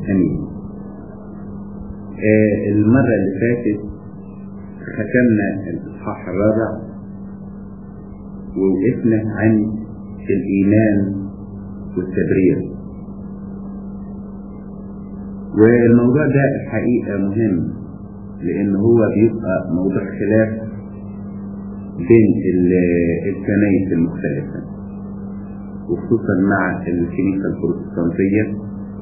أمين آه المرة اللي فاتت ختمنا الإصحاح الرابع ووقفنا عن الإيمان والتبرير والموضوع ده الحقيقة مهم لأن هو بيبقى موضوع خلاف بين الكنائس المختلفة وخصوصا مع الكنيسة البروتستانتية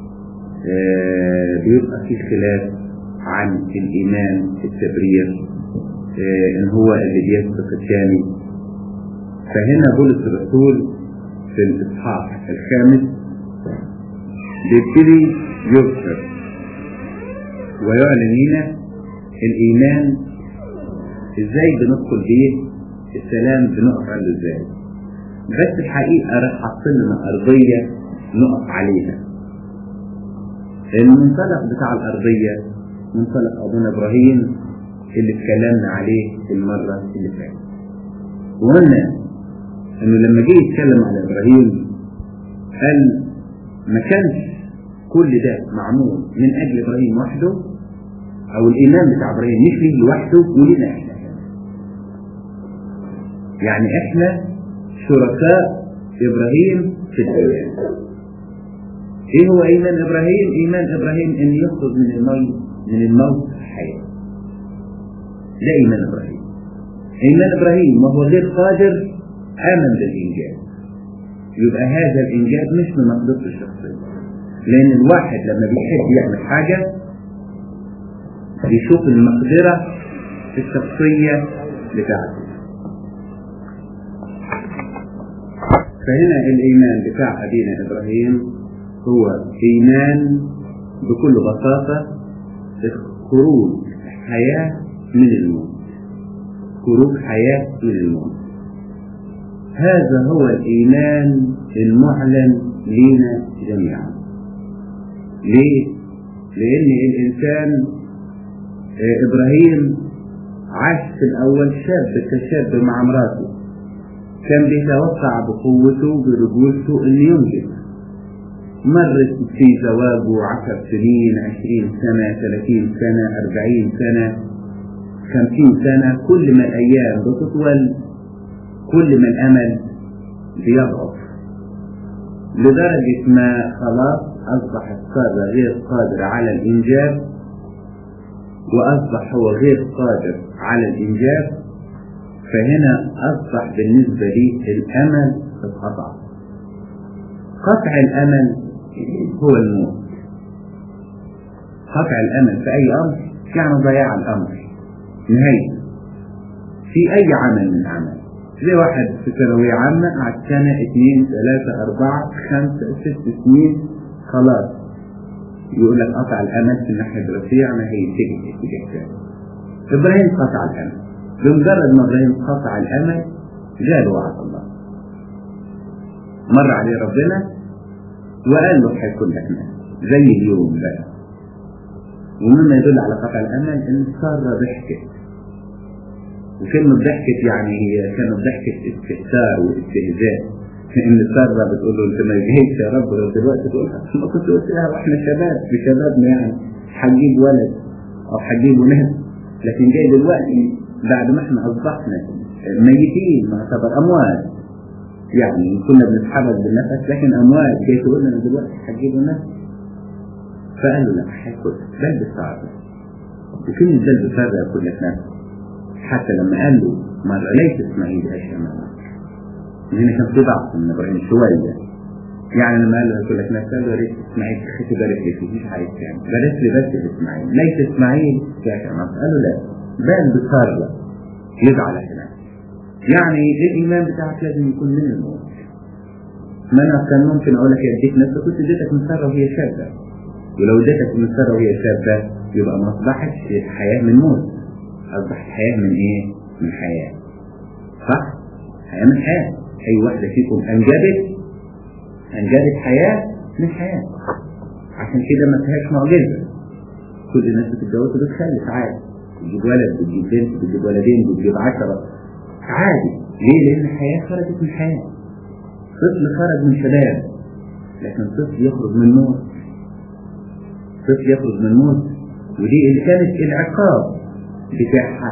بيبقى في خلاف عن الإيمان التبرير إن هو اللي بيسبق الثاني فهنا بولس الرسول في الإصحاح الخامس بيبتدي يذكر ويعلن لنا الإيمان إزاي بندخل بيه السلام بنقف عنده إزاي بس الحقيقة راح حط لنا أرضية نقف عليها المنطلق بتاع الأرضية منطلق أبونا إبراهيم اللي اتكلمنا عليه المرة اللي فاتت وقلنا إنه لما جه يتكلم على إبراهيم قال ما كانش كل ده معمول من أجل إبراهيم وحده أو الإيمان بتاع إبراهيم مش ليه لوحده ولينا إحنا يعني إحنا شركاء إبراهيم في الإيمان إيه هو إيمان إبراهيم؟ إيمان إبراهيم إن يخرج من الموت من الموت حياة ده إيمان إبراهيم إيمان إبراهيم وهو غير قادر آمن بالإنجاز يبقى هذا الإنجاز مش من مقدرته الشخصية لأن الواحد لما بيحب يعمل حاجة بيشوف المقدرة الشخصية بتاعته فهنا الإيمان بتاع أبينا إبراهيم هو إيمان بكل بساطة خروج حياة من الموت خروج حياة من الموت هذا هو الإيمان المعلن لنا جميعا ليه؟ لأن الإنسان إبراهيم عاش في الأول شاب كشاب مع مراته كان بيتوقع بقوته برجولته إنه ينجز مرت في زواجه عشر سنين عشرين سنة ثلاثين سنة أربعين سنة خمسين سنة كل ما الأيام بتطول كل ما الأمل بيضعف لدرجة ما خلاص أصبح السارة غير قادر على الإنجاب وأصبح هو غير قادر على الإنجاب فهنا أصبح بالنسبة لي الأمل اتقطع قطع الأمل هو الموت قطع الأمل في أي أمر يعني ضياع الأمر نهاية في أي عمل من أعمال زي واحد في ثانوية عامة قعد سنة اثنين ثلاثة أربعة خمسة ست سنين خلاص يقول لك قطع الأمل في الناحية الدراسية أنا هيتجه اتجاه ثاني إبراهيم قطع الأمل بمجرد ما إبراهيم قطع الأمل جاء وعد الله مر عليه ربنا وقال له هيكون لك مال زي اليوم بقى ومما يدل على قطع الأمل إن سارة ضحكت وكلمة ضحكت يعني هي كانت ضحكة استهتار واستهزاء إن سارة بتقول له أنت ما جيتش يا رب لو دلوقتي تقول ما كنت قلت لها وإحنا شباب بشبابنا يعني هتجيب ولد أو هتجيب ولاد لكن جاي دلوقتي بعد ما إحنا أصبحنا ميتين نعتبر أموات يعني كنا بنتحرك بالنفس لكن أموات جاي تقول لنا دلوقتي هتجيبوا نفس فقال له لا هيكون بل بالصعب وكلمة بل بالصعب يقول لك نفس حتى لما قال له ما ليس اسماعيل أشياء معك هنا كان في ضعف من إبراهيم شوية يعني لما قال له يقول لك نفس قال له ليس اسماعيل خدت بالك ليه مفيش حاجة يعني بلاش لي بس اسماعيل ليس اسماعيل يا معك قال له لا بل بالصعب يزعل هنا يعني الإيمان بتاعك لازم يكون من الموت ما أنا كان ممكن أقول لك أديك نفسك كنت اديتك من سارة وهي شابة ولو اديتك من سارة وهي شابة يبقى ما أصبحتش الحياة من موت أصبحت حياة من إيه؟ من حياة صح؟ حياة من حياة أي واحدة فيكم أنجبت أنجبت حياة من حياة عشان كده ما فيهاش معجزة كل الناس بتتجوز وبتخلف عادي بتجيب ولد بتجيب بنت بتجيب ولدين بتجيب عشرة عادي ليه؟ لأن الحياة خرجت من حياة طفل خرج من شباب لكن طفل يخرج من موت طفل يخرج من الموت ودي اللي كانت العقاب بتاعها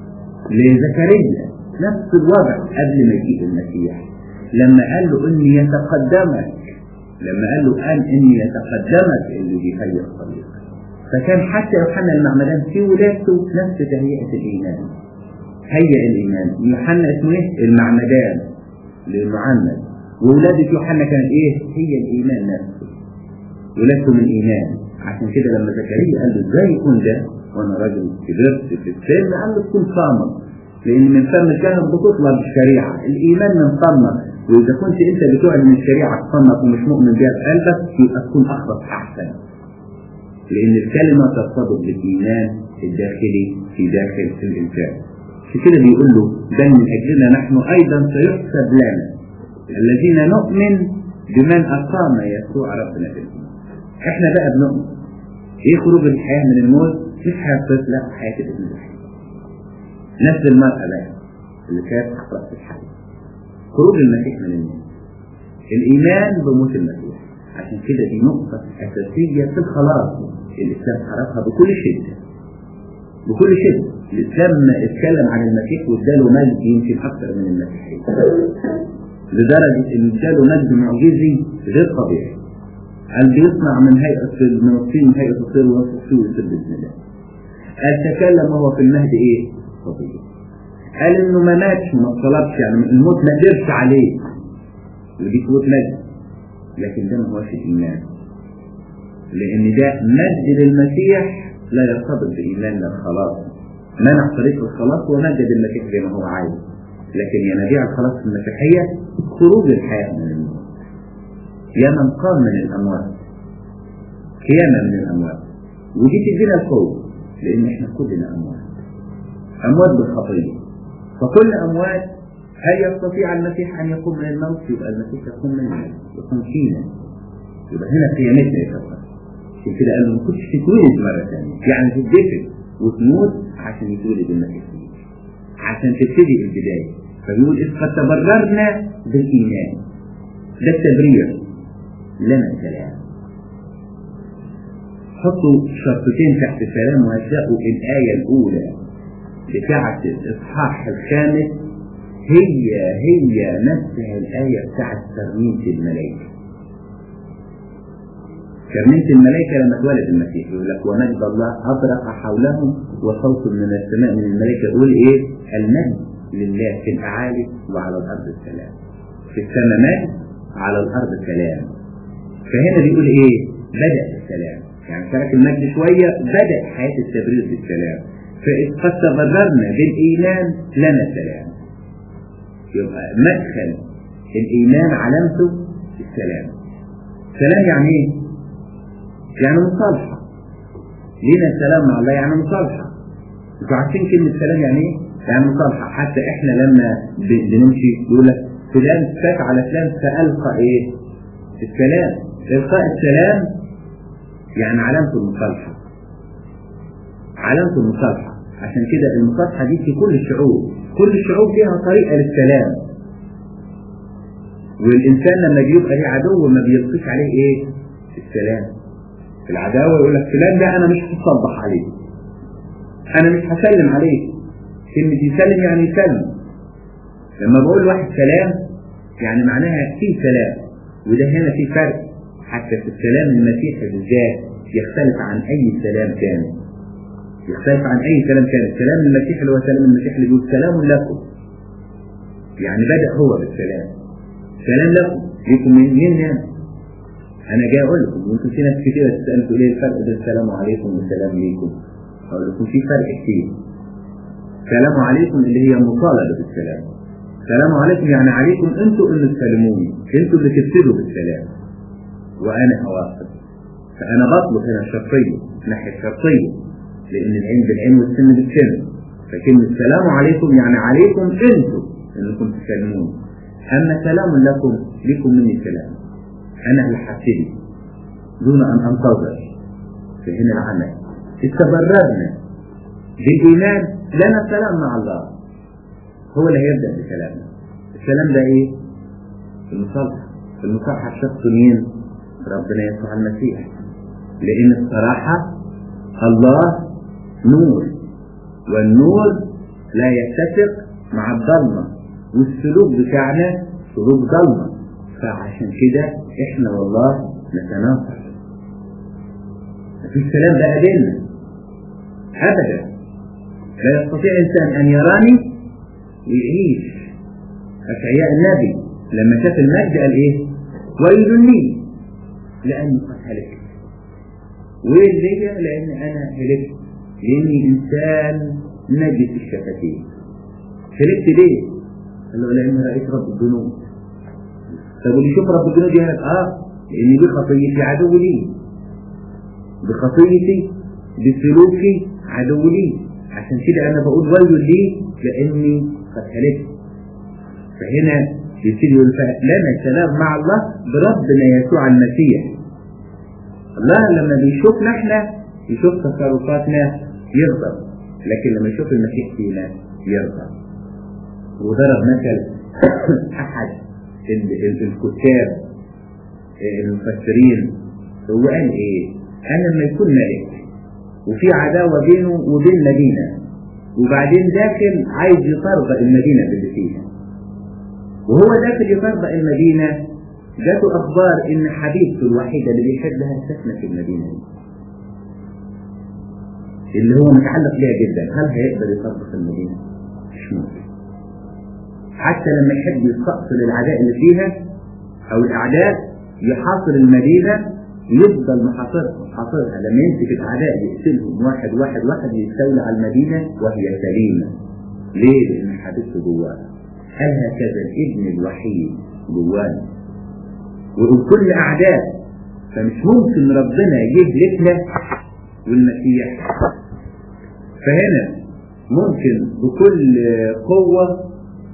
لزكريا نفس الوضع قبل ما يجيء المسيح لما قال له اني يتقدمك لما قال له ان اني يتقدمك اللي بيهيئ الطريق فكان حتى يوحنا المعمدان في ولادته نفس تهيئة الإيمان هيئ الإيمان يوحنا اسمه إيه؟ المعمدان للمعمد وولادة يوحنا كانت إيه؟ هي الإيمان نفسه ولادته من إيمان عشان كده لما زكريا قال له إزاي يكون ده وأنا راجل كبرت في السن قال له تكون صامت لأن من فم كانت بتطلب الشريعة الإيمان من فمك وإذا كنت أنت بتعلن الشريعة في فمك ومش مؤمن بها في قلبك يبقى تكون أخلص أحسن لأن الكلمة ترتبط بالإيمان الداخلي في داخل الإنسان في كده بيقول له بل من أجلنا نحن أيضا سيحسب لنا الذين نؤمن بمن أقام يسوع ربنا في الإيمان إحنا بقى بنؤمن إيه خروج الحياة من الموت مش حياة الطفل لا حياة الابن الحي نفس المرأة بقى اللي كانت رأس الحي خروج المسيح من الموت الإيمان بموت المسيح عشان كده دي نقطة أساسية في الخلاص الإسلام عرفها بكل شدة بكل شدة الإسلام اتكلم عن المسيح واداله مجد يمكن أكثر من المسيحية لدرجة إن اداله مجد معجزي غير طبيعي قال بيصنع من هيئة من الطين من هيئة الطير ونصف السوء يصير بإذن الله قال تكلم وهو في المهد إيه؟ طبيعي قال إنه ما ماتش ما اتصلبش يعني الموت ما قدرش عليه ودي قوة مجد لكن ده ما هوش الإيمان لأن ده مجد للمسيح لا يرتبط بإيماننا الخلاص منع طريق الخلاص ومجد المسيح زي ما هو عايز لكن ينابيع الخلاص في المسيحية خروج الحياة من الموت يا من قام من الأموات قيامة من الأموات ودي تدينا القوة لأن احنا كلنا أموات أموات بالخطية فكل أموات هل يستطيع المسيح أن يقوم من الموت يبقى المسيح يقوم من الموت يقوم فينا يبقى هنا قيامتنا يا شباب عشان كده قال ما كنتش تتولد مرة ثانية يعني تتدفن وتموت عشان يتولد المسيح فيك عشان تبتدي البداية فبيقول إذ قد تبررنا بالإيمان ده التبرير لنا السلام حطوا شرطتين تحت السلام وهتلاقوا الآية الأولى بتاعة الإصحاح الخامس هي هي نفسها الآية بتاعت ترمية الملائكة ترمية الملائكة لما اتولد المسيح يقول لك ومجد الله أبرق حولهم وصوت من السماء من الملائكة يقول إيه المجد لله في الأعالي وعلى الأرض السلام في السماء مجد على الأرض سلام فهنا بيقول إيه بدأ السلام يعني ترك المجد شوية بدأ حياة التبرير بالسلام فإذ قد تبررنا بالإيمان لنا سلام يبقى مدخل الإيمان علامته السلام سلام يعني إيه؟ يعني مصالحة لينا سلام مع الله يعني مصالحة انتوا عارفين كلمة سلام يعني إيه؟ يعني مصالحة حتى إحنا لما بنمشي يقول لك فلان فات على فلان فألقى إيه؟ السلام إلقاء السلام يعني علامة المصالحة علامة المصالحة عشان كده المصالحة دي في كل الشعوب كل الشعوب فيها طريقة للسلام والإنسان لما بيبقى ليه عدو ما بيلقيش عليه إيه؟ السلام العداوة يقول لك فلان ده أنا مش هصبح عليه أنا مش هسلم عليه كلمة يسلم يعني يسلم لما بقول واحد سلام يعني معناها في سلام وده هنا في فرق حتى في السلام المسيحي بالذات يختلف عن أي سلام تاني يختلف عن أي سلام تاني السلام المسيحي اللي هو سلام المسيحي اللي بيقول سلام لكم يعني بدأ هو بالسلام سلام لكم ليكم من مين يعني أنا جاي أقول لكم وأنتم في ناس كتير تسألوا تقول إيه الفرق بين السلام عليكم والسلام ليكم أقول لكم في فرق كتير سلام عليكم اللي هي مطالبة بالسلام سلام عليكم يعني عليكم أنتوا اللي تسلموني أنتوا اللي تبتدوا بالسلام وأنا أواصل فأنا بطلب هنا شرطية ناحية شرطية لأن العين بالعين والسن بالسن فكلمة السلام عليكم يعني عليكم أنتوا أنكم تسلموني أما سلام لكم لكم مني سلام أنا اللي هبتدي دون أن أنتظر فهنا العمل استبررنا بالإيمان لنا سلام مع الله هو اللي هيبدأ بكلامنا السلام ده إيه؟ المصالحة المصالحة الشخص مين؟ ربنا يسوع المسيح لأن الصراحة الله نور والنور لا يتفق مع الضلمة والسلوك بتاعنا سلوك ضلمة فعشان كده احنا والله نتناصر مفيش كلام بقى بيننا ابدا لا يستطيع انسان ان يراني ويعيش اشعياء النبي لما شاف المجد قال ايه ويل لي لاني قد هلكت ويل لي لان انا هلكت لاني انسان نجس الشفتين هلكت ليه؟ قال له لاني رايت رب الجنود طب واللي يشوف رب الجنود يهلك اه لان دي خطيتي عدو لي بخطيتي بسلوكي عدو لي عشان كده انا بقول ويل لي لاني قد هلكت فهنا يبتدي يقول لنا سلام مع الله بربنا يسوع المسيح الله لما بيشوفنا احنا يشوف تصرفاتنا يرضى لكن لما يشوف المسيح فينا يرضى وضرب مثل احد الكتاب المفسرين هو قال ايه انا لما يكون ملك وفي عداوة بينه وبين مدينة وبعدين داخل عايز يطربق المدينة باللي فيها وهو داخل يطربق المدينة جاته أخبار إن حبيبته الوحيدة اللي بيحبها ساكنة في المدينة دي اللي هو متعلق بيها جدا هل هيقدر يطربق المدينة؟ مش ممكن حتى لما يحب يستأصل الأعداء اللي فيها أو الأعداء يحاصر المدينة يفضل محاصرها محاصرها لما يمسك الأعداء يقتلهم واحد واحد واحد يستولى على المدينة وهي سليمة ليه؟ لأن حبيبته جواها هل هكذا الابن الوحيد جوانا وكل أعداء فمش ممكن ربنا يهلكنا والمسيح فهنا ممكن بكل قوة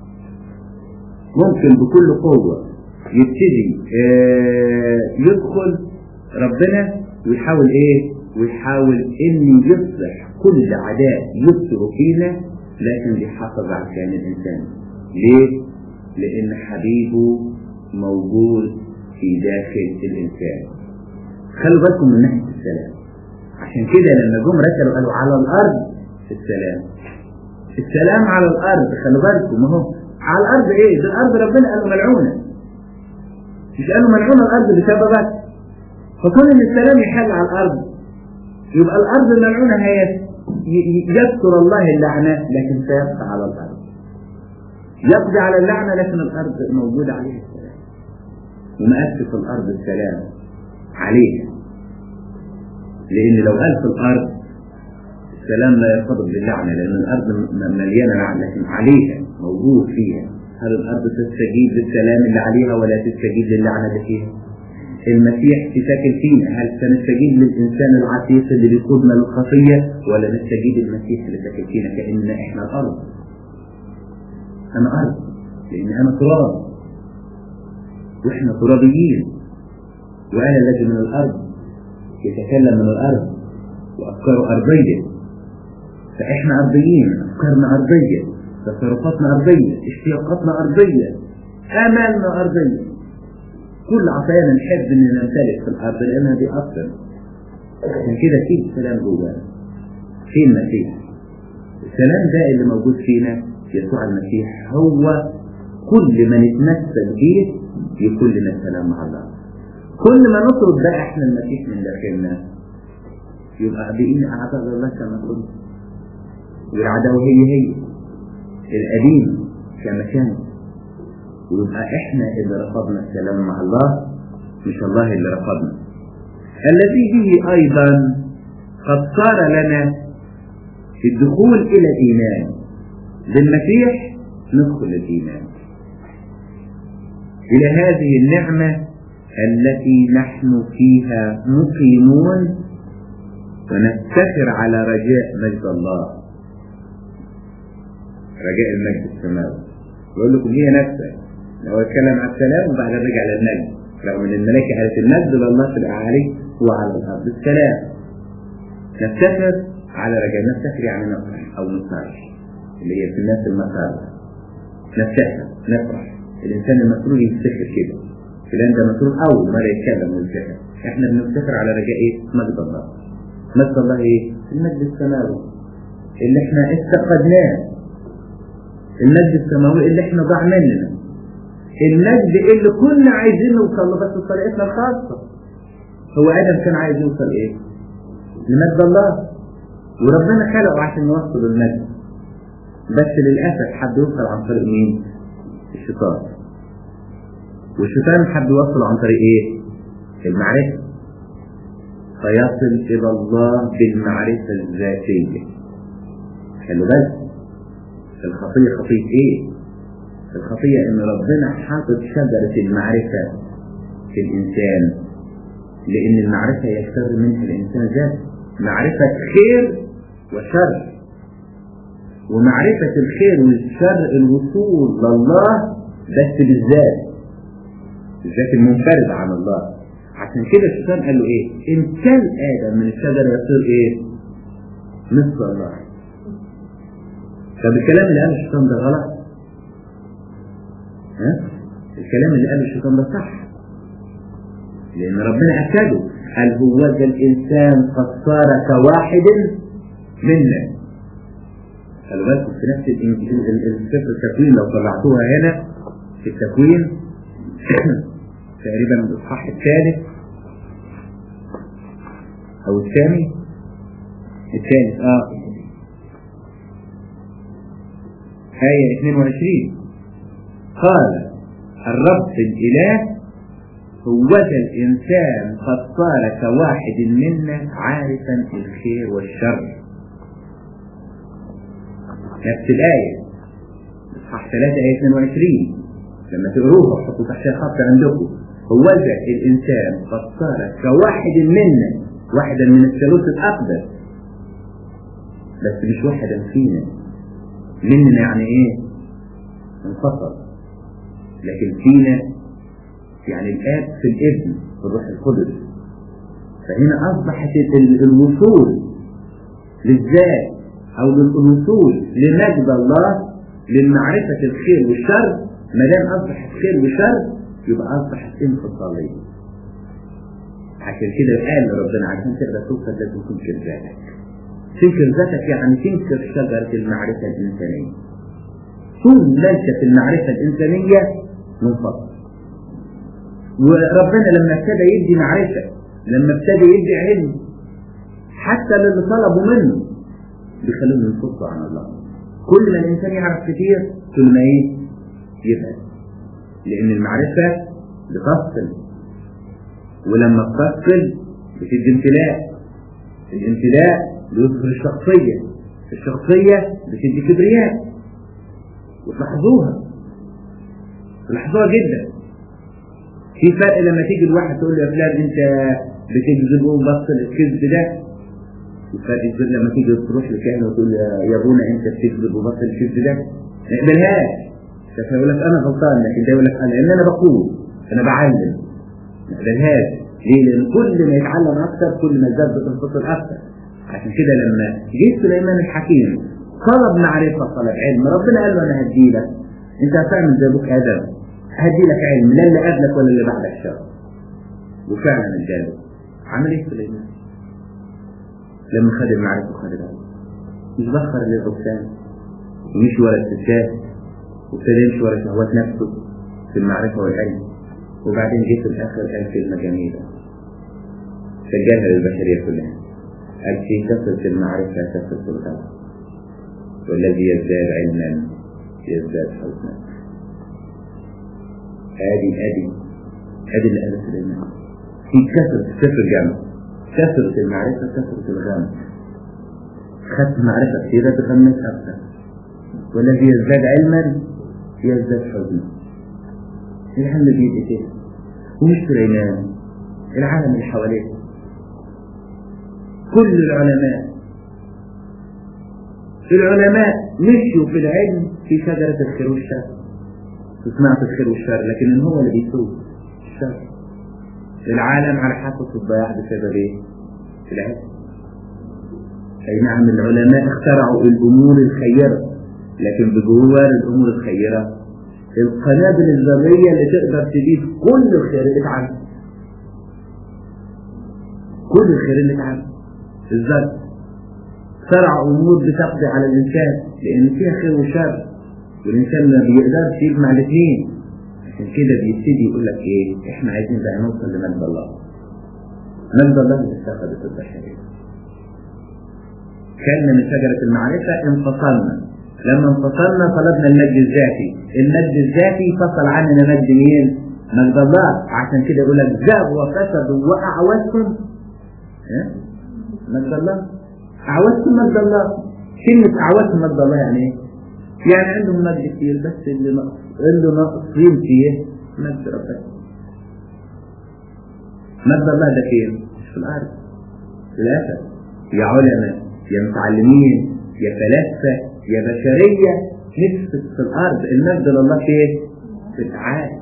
ممكن بكل قوة يبتدي آه يدخل ربنا ويحاول ايه ويحاول انه يصلح كل عداء يبصر فينا لكن بيحافظ على كيان الانسان ليه لان حبيبه موجود في داخل الانسان خلوا بالكم من ناحيه السلام عشان كده لما جم رسلوا قالوا على الارض السلام السلام على الارض خلوا بالكم اهو على الارض ايه ده الارض ربنا قالوا ملعونه مش قالوا ملعونه الارض بسببك فكون ان السلام يحل على الارض يبقى الارض الملعونه هي يذكر الله اللعنه لكن سيبقى على الارض يقضي على اللعنه لكن الارض موجود عليها السلام ومأسس الارض السلام عليها لان لو قال في الارض السلام لا يرتبط باللعنه لان الارض مليانه لعنه لكن عليها موجود فيها هل الارض تستجيب للسلام اللي عليها ولا تستجيب للعنه اللي فيها؟ المسيح ساكن فينا هل سنستجيب للإنسان العتيق اللي بيقودنا للخطية ولا نستجيب للمسيح اللي ساكن فينا كأن إحنا الأرض أنا أرض لأن أنا تراب وإحنا ترابيين وأنا الذي من الأرض يتكلم من الأرض وأفكاره أرضية فإحنا أرضيين أفكارنا أرضية تصرفاتنا أرضية اشتياقاتنا أرضية آمالنا أرضية كل عطايانا نحب ان نمتلك في الارض لانها دي اصلا عشان كده في السلام جوانا في المسيح السلام ده اللي موجود فينا يسوع المسيح هو كل ما نتمثل بيه يكون لنا السلام مع الله كل ما نطلب بقى احنا المسيح من داخلنا يبقى بإن أعداء الله كما كنت والعداوة هي هي القديم كما كانت ويبقى احنا اللي رفضنا السلام مع الله مش الله اللي رفضنا الذي به ايضا قد صار لنا الدخول الى الايمان بالمسيح ندخل الايمان الى هذه النعمه التي نحن فيها مقيمون ونفتخر على رجاء مجد الله رجاء المجد السماوي بقول لكم هي نفسها لو اتكلم عن السلام وبعدين رجع للنجد رغم ان الملائكه قالت النجد لله في الاعالي وعلى الارض السلام نفتخر على رجاء نفتخر يعني نفرح او نفرح اللي هي في الناس المسار نفتخر نفرح الانسان المسرور يفتخر كده فلان ده مسرور اول مره يتكلم ويفتخر احنا بنفتكر على رجاء ايه مجد الله مجد الله ايه المجد السماوي اللي احنا استفدناه المجد السماوي اللي احنا ضاع مننا المجد اللي كنا عايزين نوصل له بس بطريقتنا الخاصة هو ادم كان عايز يوصل ايه لمجد الله وربنا خلقه عشان يوصل المجد بس للاسف حد يوصل عن طريق مين الشيطان والشيطان حب يوصل عن طريق ايه المعرفة فيصل الى الله بالمعرفة الذاتية خلي بالك الخطية خطية ايه الخطية ان ربنا حاطط شجرة المعرفة في الانسان لان المعرفة يكتر منها الانسان ذاته معرفة خير وشر ومعرفة الخير والشر الوصول لله بس بالذات الذات المنفردة عن الله عشان كده الشيطان قال له ايه ان كان ادم من الشجرة يصير ايه مثل الله طب الكلام اللي قاله الشيطان ده غلط ها الكلام اللي قاله الشيطان ده صح لان ربنا اكده قال هو ذا الانسان قد صار كواحد منا خلي بالكم في نفس السفر التكوين لو طلعتوها هنا في التكوين تقريبا الاصحاح الثالث او الثاني الثالث اه آية 22 قال الرب الإله هو ذا الإنسان قد صار كواحد منا عارفا الخير والشر نفس الآية إصحاح 3 آية 22 لما تقروها حطوا تحتها خط عندكم هو ذا الإنسان قد صار كواحد منا واحدا من الثالوث الأقدس بس مش واحدا فينا مننا يعني إيه؟ انفصل لكن فينا يعني الآب في الابن في الروح القدس فهنا أصبحت الوصول للذات أو للوصول لمجد الله لمعرفة الخير والشر ما دام أصبحت خير وشر يبقى أصبحت انفصالية عشان كده قال ربنا عشان تقدر توصل لازم تنكر ذاتك تنكر ذاتك يعني تنكر شجرة المعرفة الإنسانية طول ما أنت في المعرفة الإنسانية منفصل وربنا لما ابتدى يدي معرفة لما ابتدى يدي علم حتى للي طلبوا منه بيخلوهم ينفصلوا عن الله كل ما الإنسان يعرف كتير كل ما إيه يبعد لأن المعرفة بتفصل ولما بتفصل بتدي امتلاء الامتلاء بيظهر الشخصية الشخصية بتدي كبرياء وتلاحظوها تلاحظوها جدا في فرق لما تيجي الواحد تقول له يا فلان انت بتكذب وبطل الكذب ده الفرق كبير لما تيجي تروح لكاهن وتقول يا ابونا انت بتكذب وبطل الكذب ده ما يقبلهاش فيقول لك انا غلطان لكن ده يقول لك انا لان انا بقول انا بعلم ما يقبلهاش ليه؟ لان كل ما يتعلم اكثر كل ما الذات بتنفصل اكثر عشان كده لما جه سليمان الحكيم طلب معرفه طلب علم ربنا قال له انا هديلك انت هتعمل زي ابوك ادم هدي لك علم لا اللي قبلك ولا اللي بعدك شر وفعلا اداله عمل ايه سليمان لما خد المعرفه وخد العلم مش بخر للعبسان ومشي ورا الستات وابتدى يمشي ورا شهوات نفسه في المعرفه والعلم وبعدين جه في الاخر قال كلمه جميله سجلها للبشريه كلها قال في كثره المعرفه كثره الغنى والذي يزداد علما يزداد حزنا ادي ادي ادي اللي قاله سليمان في كثرة كثرة الجمع كثرة المعرفة كثرة الغم خدت معرفة كثيرة تغمس أكثر والذي يزداد علما يزداد حزنا الهم بيد كده ومش سليمان العالم اللي حواليه كل العلماء العلماء مشوا في العلم في شجرة الخير والشر سمعت الخير والشر لكن هو اللي بيسوق الشر العالم على حافة الضياع بسبب ايه؟ العلم اي نعم العلماء اخترعوا الامور الخيرة لكن بجوار الامور الخيرة القنابل الذرية اللي تقدر تجيب كل الخير اللي عنها كل الخير اللي اتعمل الزرع شرع امور بتقضي على الانسان لان فيها خير وشر والانسان ما بيقدرش يجمع الاثنين عشان كده بيبتدي يقول لك ايه احنا عايزين بقى نوصل لمجد الله مجد الله اللي اتخذت البشريه كلنا من شجرة المعرفة انفصلنا لما انفصلنا طلبنا المجد الذاتي المجد الذاتي فصل عننا مجد مين مجد الله عشان كده يقول لك زاغوا وفسدوا واعوزتم ها؟ مجد الله اعوزتم مجد الله كلمة اعوزتم مجد الله يعني ايه؟ يعني عندهم مجد كتير بس اللي نقص اللي ناقصين فيه مجد ربنا مجد الله ده فين؟ مش في الارض للاسف يا علماء يا متعلمين يا فلاسفه يا بشريه نفسك في الارض المجد لله فين؟ في الاعالي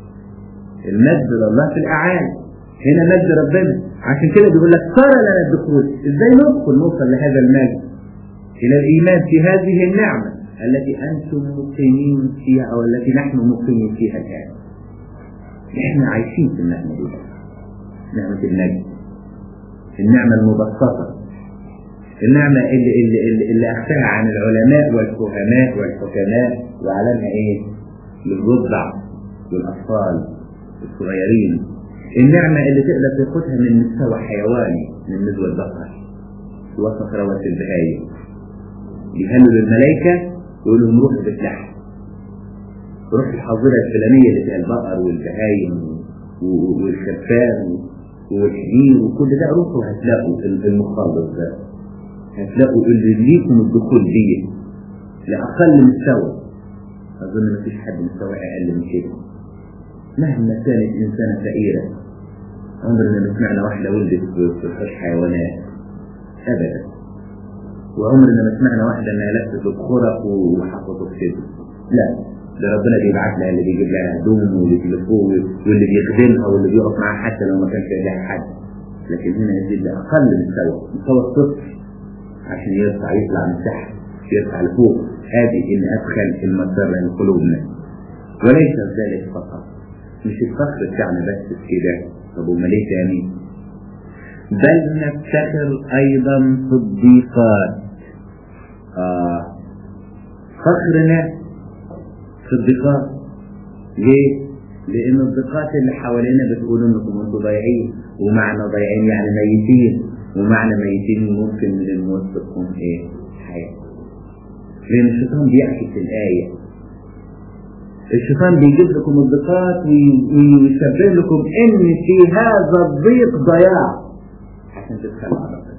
المجد لله في الاعالي هنا مجد ربنا عشان كده بيقول لك صار لنا الدخول ازاي ندخل نوصل لهذا المجد الى الايمان في هذه النعمه التي انتم مقيمين فيها او التي نحن مقيمين فيها الان احنا عايشين في النعمه دي نعمه المجد النعمه المبسطه النعمة اللي, اللي, اللي, اللي أخفاها عن العلماء والفهماء والحكماء وعلمها إيه؟ للرضع والأطفال الصغيرين النعمة اللي تقدر تاخدها من مستوى حيواني من نزوة البقر وسط روة البهايم يهلوا للملائكة ويقولوا لهم روحوا باللحم روح الحظيرة الفلانية اللي فيها البقر والبهايم والخرفان والحمير وكل ده روحوا هتلاقوا المخلص ده هتلاقوا اللي ليكم الدخول دي لأقل مستوى أظن ما فيش حد مستوى أقل من كده مهما كانت إنسانة فقيرة عمرنا ما سمعنا واحدة ولدت في الحوش حيوانات أبدا وعمرنا ما سمعنا واحدة إنها لبست الخرق وحطته في كده لا ده ربنا بيبعت لها اللي بيجيب لها هدوم واللي بيلفوه واللي بيخدمها واللي بيقف معاها حتى لو ما كانش لها حد لكن هنا يزيد لأقل مستوى مستوى الطفل عشان يرفع يطلع من تحت يرفع لفوق هذه اللي أدخل المسار لقلوبنا وليس ذلك فقط مش الفخر بتاعنا بس كده طب امال ايه تاني بل نفتخر ايضا في الضيقات آه فخرنا في الضيقات ليه؟ لأن الضيقات اللي حوالينا بتقول انكم انتم ضايعين ومعنى ضايعين يعني ميتين ومعنى ميتين ممكن من الموت تكون ايه؟ حياة لأن الشيطان بيعكس الآية الشيطان بيجيب لكم الضيقات ويسبب لكم ان في هذا الضيق ضياع عشان تتخلوا على ربنا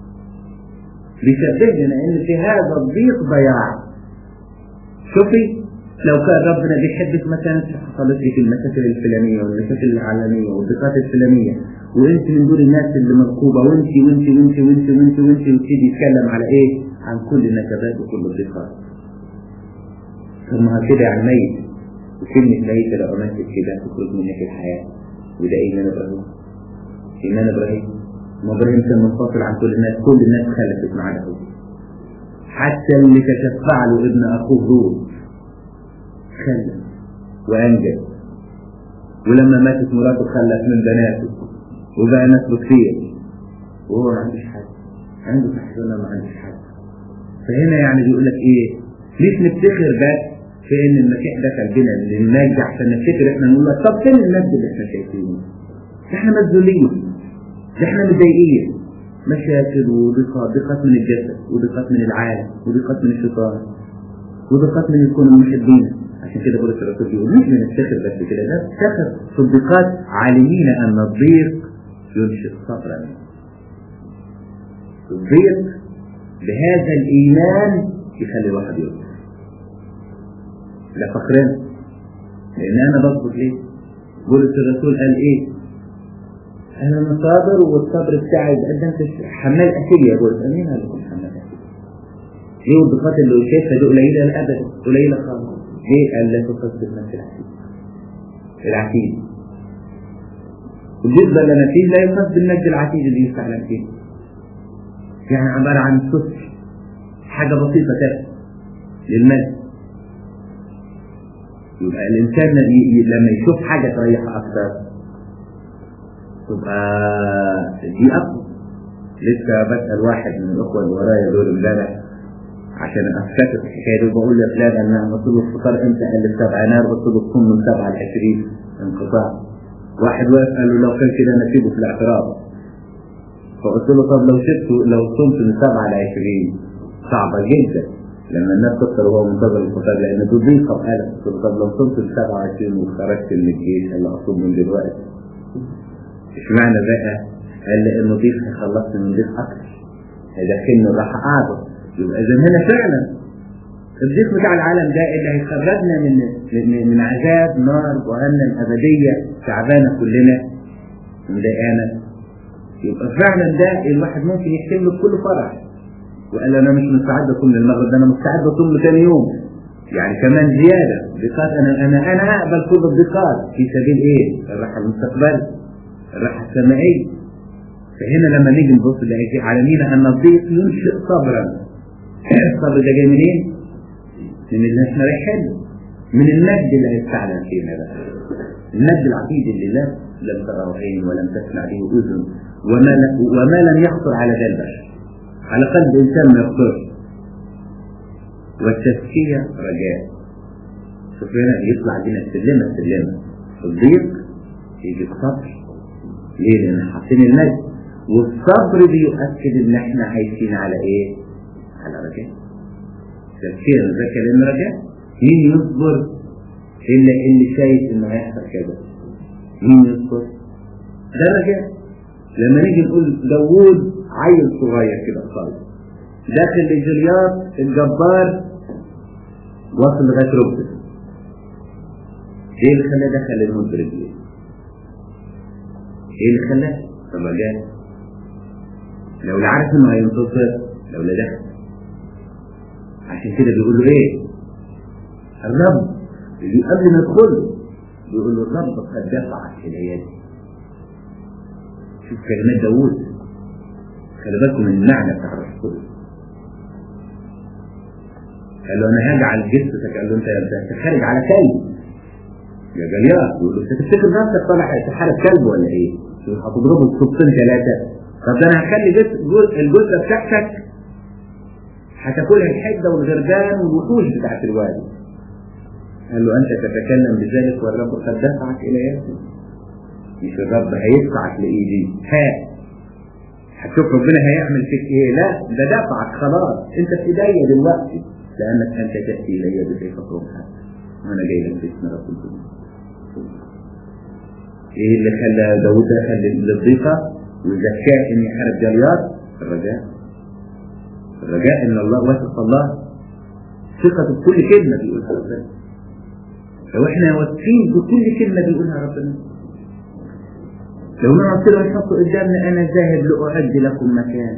بيسبب لنا ان في هذا الضيق ضياع شوفي لو كان ربنا بيحبك مثلا حصلت لك المشاكل الفلانيه والمشاكل العالميه والضيقات الفلانيه وانت من دول الناس اللي مركوبه وانت وانت وانت وانت وانت وانت وتبتدي يتكلم على ايه؟ عن كل النكبات وكل الضيقات. ثم كده يعني ميت وكلمة ميت لو عملت كده تخرج منك الحياة وده إيمان إبراهيم إيمان إبراهيم ما إبراهيم كان منفصل عن كل الناس كل الناس خلفت معاه هو حتى اللي تشفع له ابن أخوه لوط خلف وأنجب ولما ماتت مراته خلف من بناته وبقى نسله كتير وهو ما عندوش حد عنده تحصيلة ما عندوش حد فهنا يعني بيقول لك ايه مش نفتخر بس في ان المسيح دخل بنا للمجد عشان نفتكر احنا نقول لك طب فين المجد اللي احنا شايفينه؟ احنا مذلولين احنا متضايقين مشاكل وضيقات ضيقات من الجسد وضيقات من العالم وضيقات من الشيطان وضيقات من يكون المحبين عشان كده بقول الرسول بيقول مش بنفتخر بس كده لا نفتخر في الضيقات عالمين ان الضيق ينشئ صبرا الضيق بهذا الايمان يخلي الواحد يصبر لا فخرنا لان انا بصبر ليه بولس الرسول قال ايه انا مصابر والصبر بتاعي قدمت حمال اسير يا بولس مين قال لكم حمال اسير ايه الضيقات اللي شايفها دي قليله الابد قليله خالص ليه قال لا تصدق نفس العتيد العتيد بالنسبة لنا فيه لا يقصد بالمجد العتيد اللي يستعلم فيه يعني عبارة عن ستر حاجة بسيطة كده للمجد يبقى الإنسان لما يشوف حاجة تريحه أكثر تبقى دي أقوى لسه بسأل واحد من الأخوة اللي ورايا دول امبارح عشان أفتكر الحكاية دي وبقول له فلان أنا قلت له الفطار إمتى؟ قال لي سبعة نار قلت له تصوم من سبعة ل 20 انقطاع واحد واقف قال له لو كان كده أنا أسيبه في الاعتراف فقلت له طب لو سبته لو صمت من سبعة ل 20 صعبة جدا لما الناس تفطر وهو منتظر الفطار لأن دي ضيقة وقالت قلت له طب لو صمت ل 27 وخرجت من الجيش قال له أصوم من دلوقتي اشمعنى بقى؟ قال لي انه ضيف خلصت من ضيف اكتر هيدخلني راح اعظم يبقى اذا هنا فعلا الضيف بتاع العالم ده اللي هيخرجنا من من, من عذاب نار جهنم ابديه تعبانه كلنا ومضايقانا يبقى فعلا ده الواحد ممكن يحتمل بكل فرح وقال انا مش مستعد اصوم للمغرب ده انا مستعد اصوم لثاني يوم يعني كمان زياده ضيقات انا انا انا اقبل كل الضيقات في سبيل ايه؟ الراحه المستقبليه الراحه السمائيه فهنا لما نيجي نبص نلاقي على ان الضيق ينشئ صبرا الصبر ده جاي منين؟ من اللي احنا رايحين من المجد اللي هيستعلن فينا ده المجد العتيد اللي لا لم تره عين ولم تسمع به اذن وما وما لم يخطر على بال بشر على قلب انسان ما يخطرش والتزكيه رجاء شوف هنا يطلع بينا السلمه السلمه الضيق يجي الصبر ليه؟ لان حاطين المجد والصبر بيؤكد ان احنا عايشين على ايه؟ على رجاء. تفكير ذكر ان رجاء مين يصبر الا اللي شايف انه هيحصل كذا. مين يصبر؟ ده رجاء. لما نيجي نقول داوود عيل صغير كده خالص داخل لجولياط الجبار وصل لغايه ركبته. ايه اللي خلاه دخل الموت برجليه؟ ايه اللي خلاه؟ الرجاء لو لا عارف انه هينتصر لو لا دخل عشان كده بيقول له ايه الرب اللي قبل ما يدخل بيقول له الرب قد دفعك الى يدي شوف كلمات داوود خلي بالكم من المعنى بتاع الروح القدس قال له انا هجعل جثتك قال له انت انت خارج على كلب يا جليات يقول له انت تفتكر نفسك طالع تحارب كلب ولا ايه؟ هتضربه بصوتين ثلاثه طب ده انا هخلي الجثه بتاعتك هتاكلها الحده والغربان والوحوش بتاعت الوادي قال له انت تتكلم بذلك والرب قد دفعك الى يدي مش الرب هيدفعك لايدي ها هتشوف ربنا هيعمل فيك ايه لا ده دفعك خلاص انت في ايديا دلوقتي لانك انت تاتي الي بسيف رمحك وانا جاي لك باسم رب الدنيا ايه اللي خلى داوود دخل للضيقه وزكاه ان يحارب جليات الرجاء الرجاء ان الله وثق الله ثقة بكل كلمة بيقولها ربنا لو احنا واثقين بكل كلمة بيقولها ربنا لو نقعد كده ونحط قدامنا انا ذاهب لاعد لكم مكان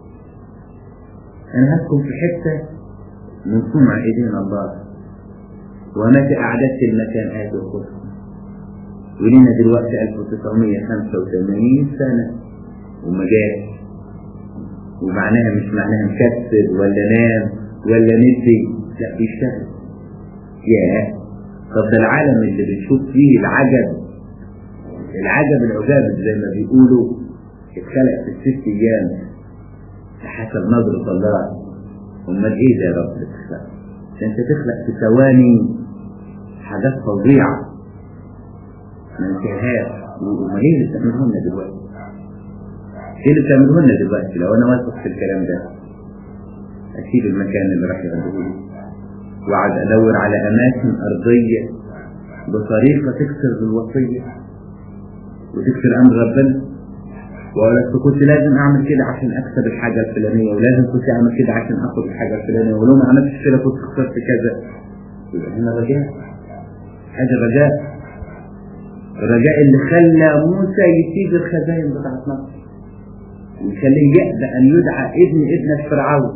انا هسكن في حتة من صنع ايدينا الله ومتى اعددت المكان اتي وخذكم ولينا دلوقتي 1985 سنة وما جاش ومعناها مش معناها مكسر ولا نام ولا نسي لا بيشتغل ياه طب ده العالم اللي بنشوف فيه العجب العجب العجاب زي ما بيقولوا اتخلق في الست ايام حسب نظرة الله امال ايه ده يا رب تخلق ده انت تخلق في ثواني حاجات فظيعة ما انتهاش وما ايه اللي بتعمله لنا دلوقتي ايه اللي بتعمله لنا دلوقتي لو انا واثق في الكلام ده اسيب المكان اللي راح يعمله وقعد ادور على اماكن ارضيه بطريقه تكسر بالوصيه وتكسر امر ربنا واقول لك كنت لازم اعمل كده عشان اكسب الحاجه الفلانيه ولازم كنت اعمل كده عشان اخد الحاجه الفلانيه ولو ما عملتش كده كنت خسرت كذا يبقى هنا رجاء هذا رجاء الرجاء اللي خلى موسى يسيب الخزائن بتاعت مصر ويخليه يأبى أن يدعى ابن ابنة فرعون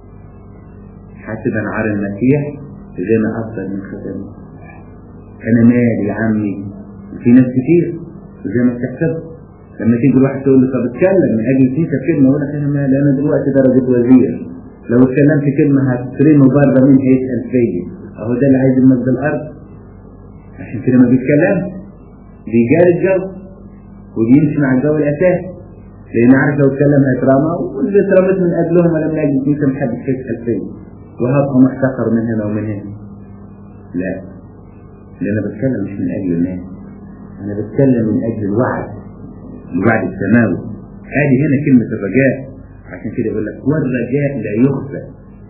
حاسبا على المسيح زي ما أفضل من خزائن أنا مالي يا عمي وفي ناس كتير وزي ما بتحسب لما تيجي الواحد تقول له طب اتكلم من أجل فيك كلمة يقول لك أنا مالي أنا دلوقتي درجة وزير لو اتكلمت كلمة هترمي بره مين هيسأل فيا أهو ده اللي عايز المجد الأرض عشان كده ما بيتكلمش بيجاري الجو وبيمشي مع الجو الأساسي لان عارف لو اتكلم هيترمى واللي اترمت من اجلهم ولم يجد يمكن محدش يسال فيا وهبقى محتقر من هنا ومن هنا لا لان انا بتكلم مش من اجل الناس انا بتكلم من اجل الوعد الوعد السماوي هذه هنا كلمه الرجاء عشان كده يقول لك والرجاء لا يخفى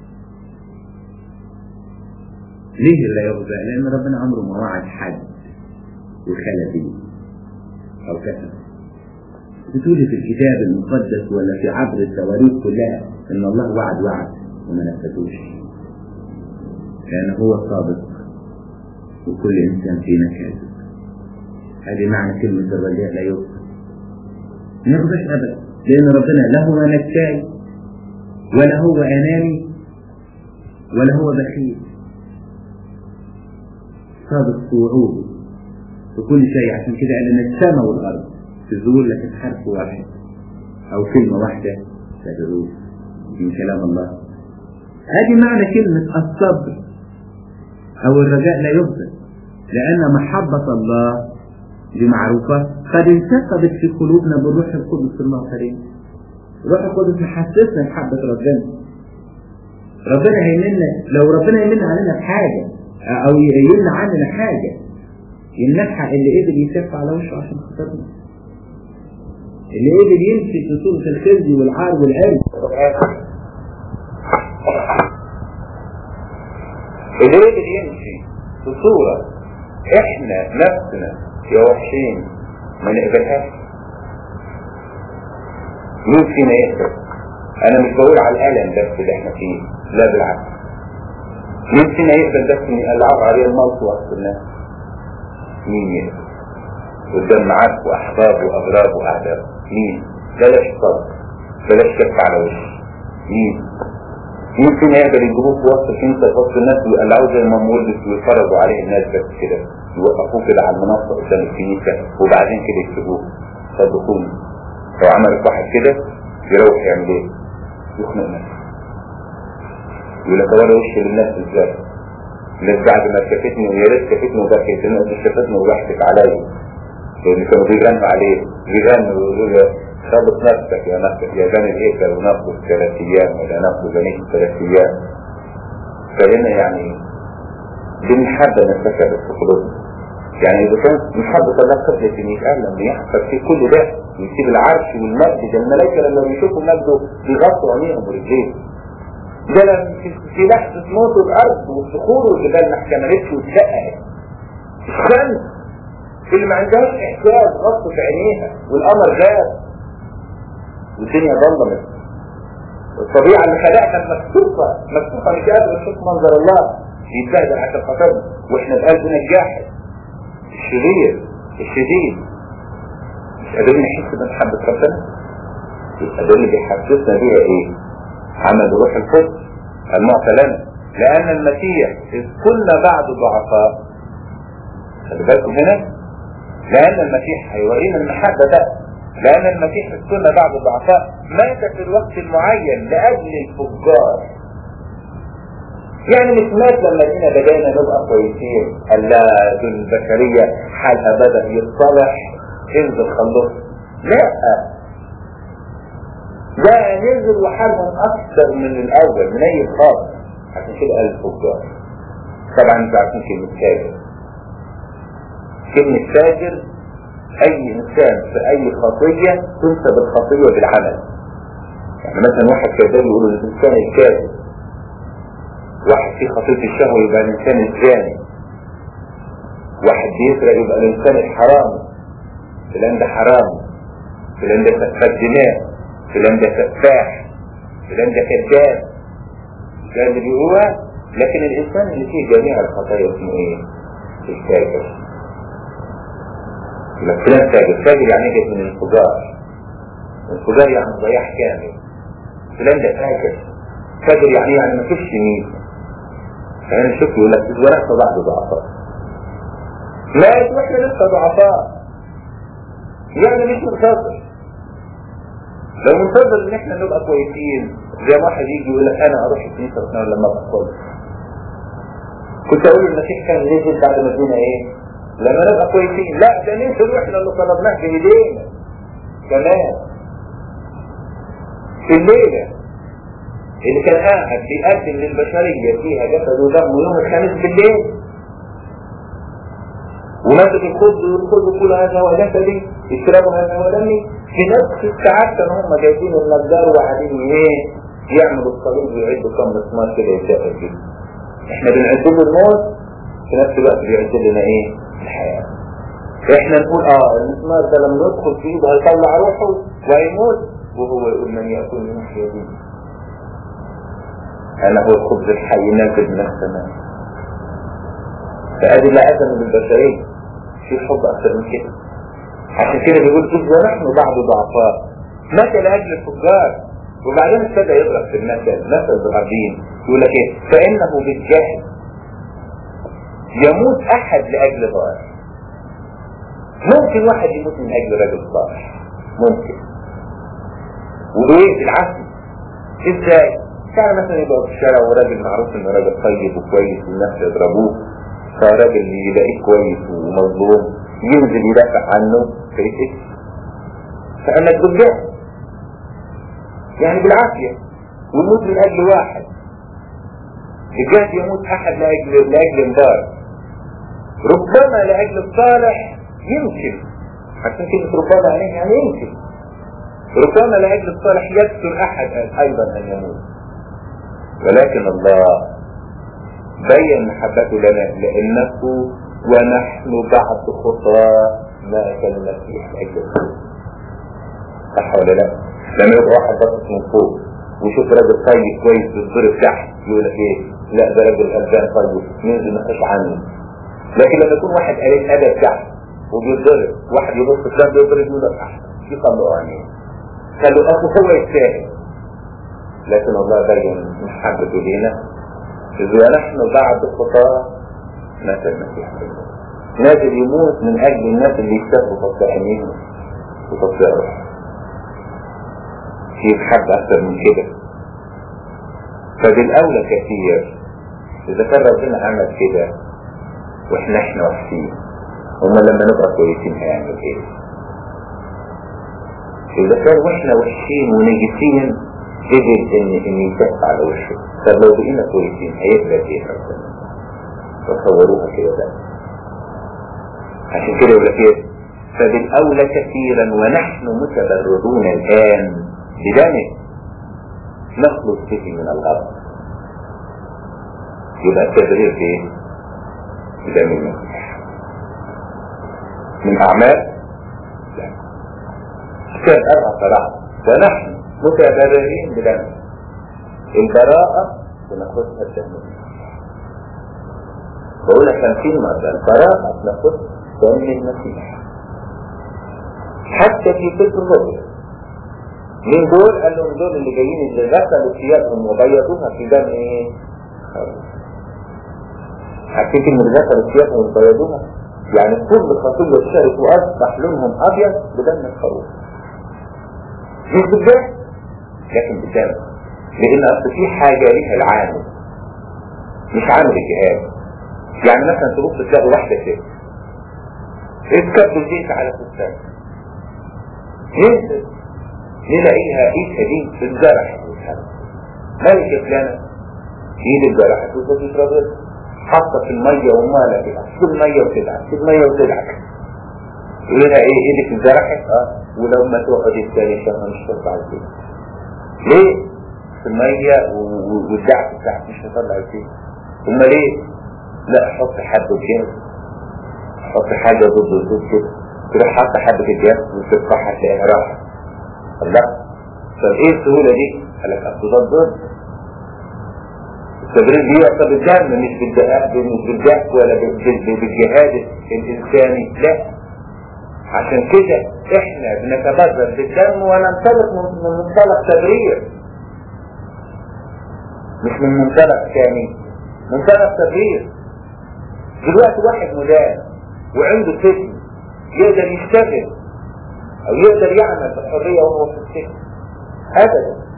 ليه لا يخفى؟ لان ربنا عمره ما وعد حد وخلى فيه او كتب بتقولي في الكتاب المقدس ولا في عبر التواريخ كلها ان الله وعد وعد وما نفذوش لان هو صادق وكل انسان فينا كاذب هذه معنى كلمة الرجاء لا يخفى ما يخفاش ابدا لان ربنا لا هو نكاي ولا هو اناني ولا هو بخيل صادق في وعوده في كل شيء عشان كده قال ان السماء والارض تزول لكن حرف واحد او كلمة واحدة تدروس من كلام الله هذه معنى كلمة الصبر او الرجاء لا يبذل لان محبة الله دي معروفة قد انتقبت في قلوبنا بالروح القدس المغفرين الروح القدس محسسنا بحبة ربنا ربنا هيمنا لو ربنا يمن علينا بحاجة او يمنع عننا حاجة يمنعها اللي قدر يسف على وشه عشان خاطرنا اللي قدر يمشي في صورة الخزي والعار والعرض اللي قدر يمشي في صورة احنا نفسنا يا وحشين ما نقبلهاش مين فينا يقبل انا مش بقول على الالم بس اللي احنا فيه لا بالعكس مين فينا يقبل بس ان العب عليه الموت وسط الناس مين يقبل قدام معاك واحباب واغراب واعداء مين بلاش صبر بلاش كف على وش مين مين فينا يقدر يجيبوه في وسط الكنيسه في وسط الناس ويقلعوه زي ما مولد ويفرضوا عليه الناس بس كده يوقفوه كده على المنصه قدام الكنيسه وبعدين كده يكتبوه صدقوني لو عملت واحد كده يروح يعمل ايه؟ يخنق نفسه يقول لك وانا وشي للناس ازاي؟ الناس بعد ما شافتني ويا ريت شافتني وبكت الناس شافتني وضحكت عليا لان كانوا بيغنوا عليه بيغنوا ويقولوا له خلص نفسك يا نفسك يا بني الهيكل وناخد ثلاث ايام ولا ناخد بنيك ثلاث ايام فهنا يعني دي محبه نتفكر في قلوبنا يعني اذا كانت محبه الله قبلت ان يتقال لما يحصل في كل ده ويسيب العرش والمجد ده الملائكه لما بيشوفوا مجده بيغطوا عينيهم ورجليهم ده لما في لحظه موت الارض والصخور والجبال ما احتملتش واتشققت الشمس اللي ما عندهاش احساس غطت عينيها والقمر غاب والدنيا ظلمت الطبيعة اللي خلقها مكتوفة مكتوفة مش قادر تشوف منظر الله يتبهدل عشان خاطرنا واحنا بقلبنا الجاحد الشرير الشديد مش قادرين نحس بمحبة ربنا يبقى ده اللي بيحسسنا بيها ايه؟ عمل روح القدس المعطى لنا لأن المسيح إذ كنا بعد ضعفاء خلي بالكم هنا لأن المسيح هيورينا المحبة ده لأن المسيح إذ كنا بعد ضعفاء مات في الوقت المعين لأجل الفجار يعني مش مات لما جينا بدأنا نبقى كويسين قال لا دول البشرية حالها بدأ يتصلح انزل خلص لا ده نزل وحالهم أكثر من الأول من أي خالص عشان كده قال الفجار طبعا انتوا عارفين كلمة تاجر كلمة تاجر أي إنسان في أي خطية تنسب الخطية بالعمل يعني مثلا واحد كذاب يقول الإنسان الكاذب واحد فيه خطية الشهوة يبقى الإنسان الزاني واحد بيسرق يبقى الإنسان الحرامي فلان ده حرامي فلان ده سفاك دماء فلان ده سفاح فلان ده كذاب ده اللي بيقولها لكن الإنسان اللي فيه جميع الخطايا اسمه إيه؟ التاجر يبقى فلان تاجر تاجر يعني جت من الفجار الفجار يعني ضياع كامل فلان ده تاجر تاجر يعني يعني ما فيش ميزة يعني شوف يقول لك ورثة بعد ضعفاء لا واحنا لسه ضعفاء يعني مش منتظر لو منتظر ان احنا نبقى كويسين زي ما واحد يجي يقول لك انا اروح الكنيسه بس انا لما ابقى كويس كنت اقول المسيح كان نزل بعد ما ادينا ايه؟ لما نبقى كويسين لا ده نزل واحنا اللي طلبناه بايدينا كمان في الليلة اللي كان قاعد بيقدم للبشرية فيها جسد ودم يوم الخميس بالليل ومسك الخبز والخبز كل هذا هو جسدي اشربوا هذا هو دمي في نفس الساعات كانوا هم جايبين النجار وقاعدين ايه يعملوا الصليب ويعدوا كم مسمار كده يتاكل فيه احنا بنعد له الموت في نفس الوقت بيعد لنا ايه الحياة احنا نقول اه المسمار ده لما يدخل في ايده هيطلع روحه وهيموت وهو يقول من يأكل من يحيى بي انا هو الخبز الحي نازل من السماء فادي لا ادم للبشرية في حب اكثر من كده عشان كده بيقول إذ ونحن بعد ضعفاء متى لاجل الفجار وبعدين ابتدى يضرب في المثل مثل الغربيين يقول لك ايه فانه بالجهل يموت احد لاجل ضار ممكن واحد يموت من اجل رجل صالح ممكن وايه بالعكس ازاي كان مثلا يبقى في الشارع وراجل معروف انه راجل طيب وكويس والناس يضربوه فراجل يلاقيه كويس ومظلوم ينزل يدافع عنه فيتقتل فانك بالجهل يعني بالعافية ويموت من اجل واحد الجهل يموت احد لاجل لاجل الدار ربما لاجل الصالح يمكن عشان كلمة ربما عليه يعني يمكن ربما لاجل الصالح يكثر احد ايضا ان يموت ولكن الله بين محبته لنا لانه ونحن بعد خطاه ما كان المسيح لاجل صح ولا لا؟ لما يبقى واحد باصص من فوق ويشوف راجل طيب كويس بيتضرب تحت يقول لك ايه؟ لا ده راجل غلبان طيب ننزل نخش عنه لكن لما يكون واحد قليل ادب تحت وبيتضرب واحد يبص فلان بيضرب يقول لك احسن في طلعوا عينيه خلوا اخو هو يستاهل لكن الله بين محبته لينا إذ ونحن بعد خطاه مات المسيح نازل يموت من أجل الناس اللي يكتفوا تطلع عينيهم وتطلع روحهم في محبة أكثر من كده فبالأولى كثير إذا كان ربنا عمل كده وإحنا إحنا وحشين هما لما نبقى كويسين هيعمل إيه؟ إذا كان وإحنا وحشين ونجسين قدر إن إن يكف على وشه طب لو بقينا كويسين هيبقى إيه ربنا؟ تصوروها كده بقى عشان كده يقول لك إيه؟ فبالأولى كثيرا ونحن متبررون الآن بدمه نخلص به من الغرب يبقى التبرير في ايه؟ بدم المسيح من أعمال لا كان أربع صراحة ونحن متبررين بدمه البراءة بناخدها بدم المسيح بقول لك خمسين مرة البراءة بناخدها بدم المسيح حتى في فكر الرؤيا مين دول؟ قال لهم دول اللي جايين اللي غسلوا ثيابهم وبيضوها في دم ايه؟ عارفين كلمة غسلوا ثيابهم وبيضوها؟ يعني كل خطية شرت واصبح لونهم ابيض بدم الخروف. مش بالدم لكن بالدم. لان اصل في حاجة ليها العامل. مش عامل الجهاز. يعني مثلا تبص تلاقي واحدة كده. اتكبوا زيت على فستان. ينزل نلاقيها ايدها دي اتجرحت ملكة لنا ايد اتجرحت وتتربط حاطة في المية ومالة كده في المية وتدعك في المية وتدعك لها ايه ايدك اتجرحت اه ولو ما تقعد الثاني شهر مش هتطلع الزيت ليه؟ في المية والدعك بتاعك مش هتطلع الزيت ثم ليه؟ لا حط حبة جاز حط حاجة ضد الزيت كده تروح حاطة حبة الجاز وتفتحها تلاقيها راحت لا طب ايه السهولة دي؟ قال لك اصل ده الضد التبريد بيعطى بالدم مش بالدهاء مش بالدهك ولا بالجهاد الانساني لا عشان كده احنا بنتبرر بالدم وننطلق من منطلق تبرير مش من منطلق ثاني منطلق تبرير دلوقتي واحد مدان وعنده سجن يقدر يشتغل او يقدر يعمل بحرية وهو في السجن ابدا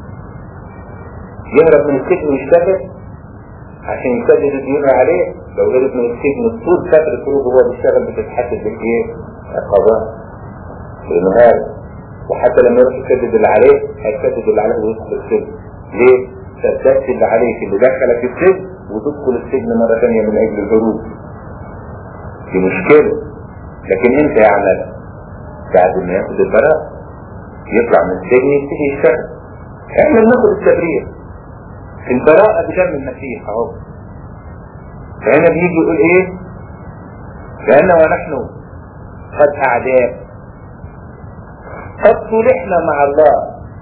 يهرب من السجن ويشتغل عشان يسدد الديون عليه لو هرب من السجن طول فترة خروجه وهو بيشتغل بتتحدد بالايه؟ عقابات لانه هارب وحتى لما يروح يسدد اللي عليه هيسدد اللي عليه ويدخل السجن ليه؟ سددت اللي عليك اللي دخلك السجن وتدخل السجن مرة ثانية من أجل الهروب دي مشكلة لكن انت يا عمل بعد ما ياخد البراء يطلع من السجن يبتدي يشتغل احنا بناخد التبرير البراءة بدم المسيح اهو فهنا بيجي يقول ايه لأن ونحن قد أعداء قد صلحنا مع الله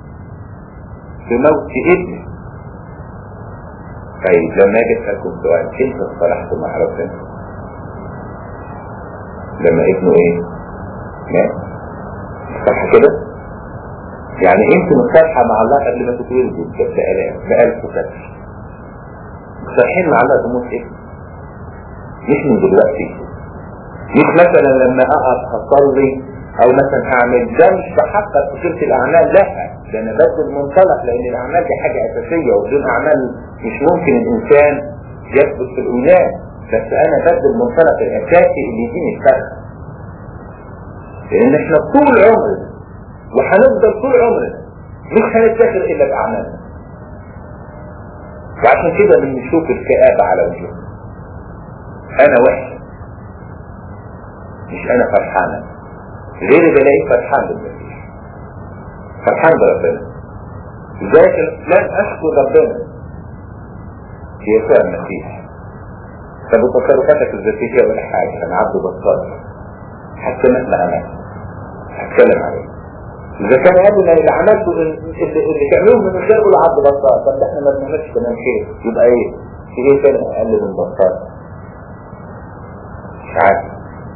بموت ابنه طيب لما اجي اسالكم سؤال كيف اصطلحتم مع ربنا؟ لما ابنه ايه؟ مات صح كده؟ يعني انت مصالحة مع الله قبل ما تتولدوا بألف كتر مصالحين مع الله بموت ابنه مش من دلوقتي مش مثلا لما اقف اصلي او مثلا اعمل ده مش بحقق فكرة الاعمال لا ده انا بدل منطلق لان الاعمال دي حاجة اساسية وبدون اعمال مش ممكن الانسان يثبت في الايمان بس انا بدل المنطلق الاساسي اللي يديني الفرق لان احنا طول عمرنا وهنفضل طول عمرنا مش هنتذكر الا باعمالنا وعشان كده بنشوف الكآبة على وجوهنا انا وحش مش انا فرحانة غيري بلاقيه فرحان بالمسيح فرحان بربنا لذلك لن اشكر ربنا في يسوع المسيح طب وتصرفاتك الذاتية ولا حاجة انا عبد بطال حتى مثل عمل هتكلم عليه اذا كان قالوا اللي عملته اللي, اللي تعملوه من غير يقول عبد بطال طب احنا ما بنعملش كمان خير يبقى ايه في ايه تاني اقل من بطال مش عارف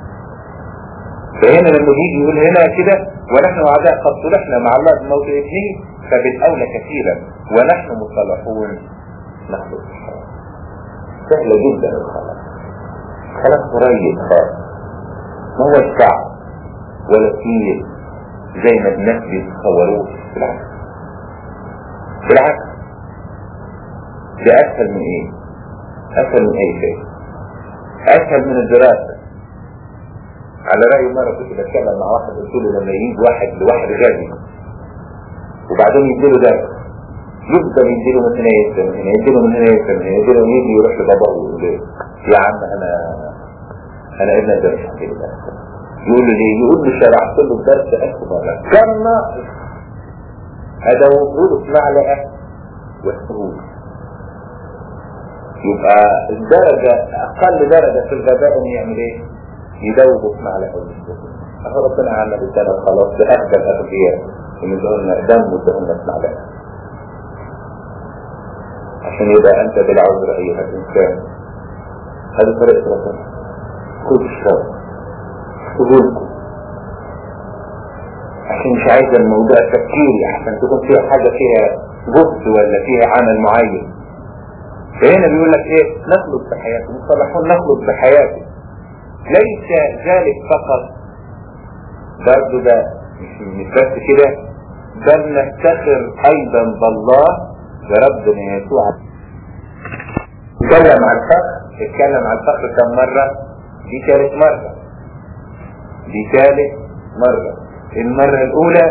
فهنا لما بيجي يقول هنا كده ونحن اعداء قد صلحنا مع الله بموت ابنه فبالاولى كثيرا ونحن مصالحون نخلق الحياه سهلة جدا الخلاص خلاص قريب خالص ما هو صعب ولا كتير زي ما الناس بيتصوروه بالعكس بالعكس ده اسهل من ايه اسهل من اي شيء اسهل من الدراسة على رأي مرة كنت بتكلم مع واحد قلت له لما يجي واحد لواحد غني وبعدين يديله درس يفضل يديله من هنا يسلم من هنا يديله من هنا يسلم من هنا يديله من يجي يروح لباباه ويقول له يا عم انا انا ابن ده مش هحكي له درس يقول له ليه؟ يقول له شرعت له الدرس ألف مرة كم ناقص هذا وجوده في معلقة والسهول يبقى الدرجة أقل درجة في الغباء إنه يعمل إيه؟ يدوبه في معلقة والسهول أهو ربنا عمل الدرجة خلاص بأفضل الأغذياء إن لنا دم ودهن في معلقة عشان يبقى أنت بالعذر أيها الإنسان هذه طريقة ربنا كل الشر قبولكم عشان مش عايز الموضوع تفكيري عشان تكون فيها حاجة فيها جهد ولا فيها عمل معين فهنا بيقول لك ايه نخلق بحياته مصطلحون نخلق بحياته ليس ذلك فقط برضه ده مش بس كده بل نفتخر ايضا بالله بربنا يسوع اتكلم عن الفخر اتكلم عن الفخر كم مرة دي ثالث مرة دي ثالث مرة المرة الأولى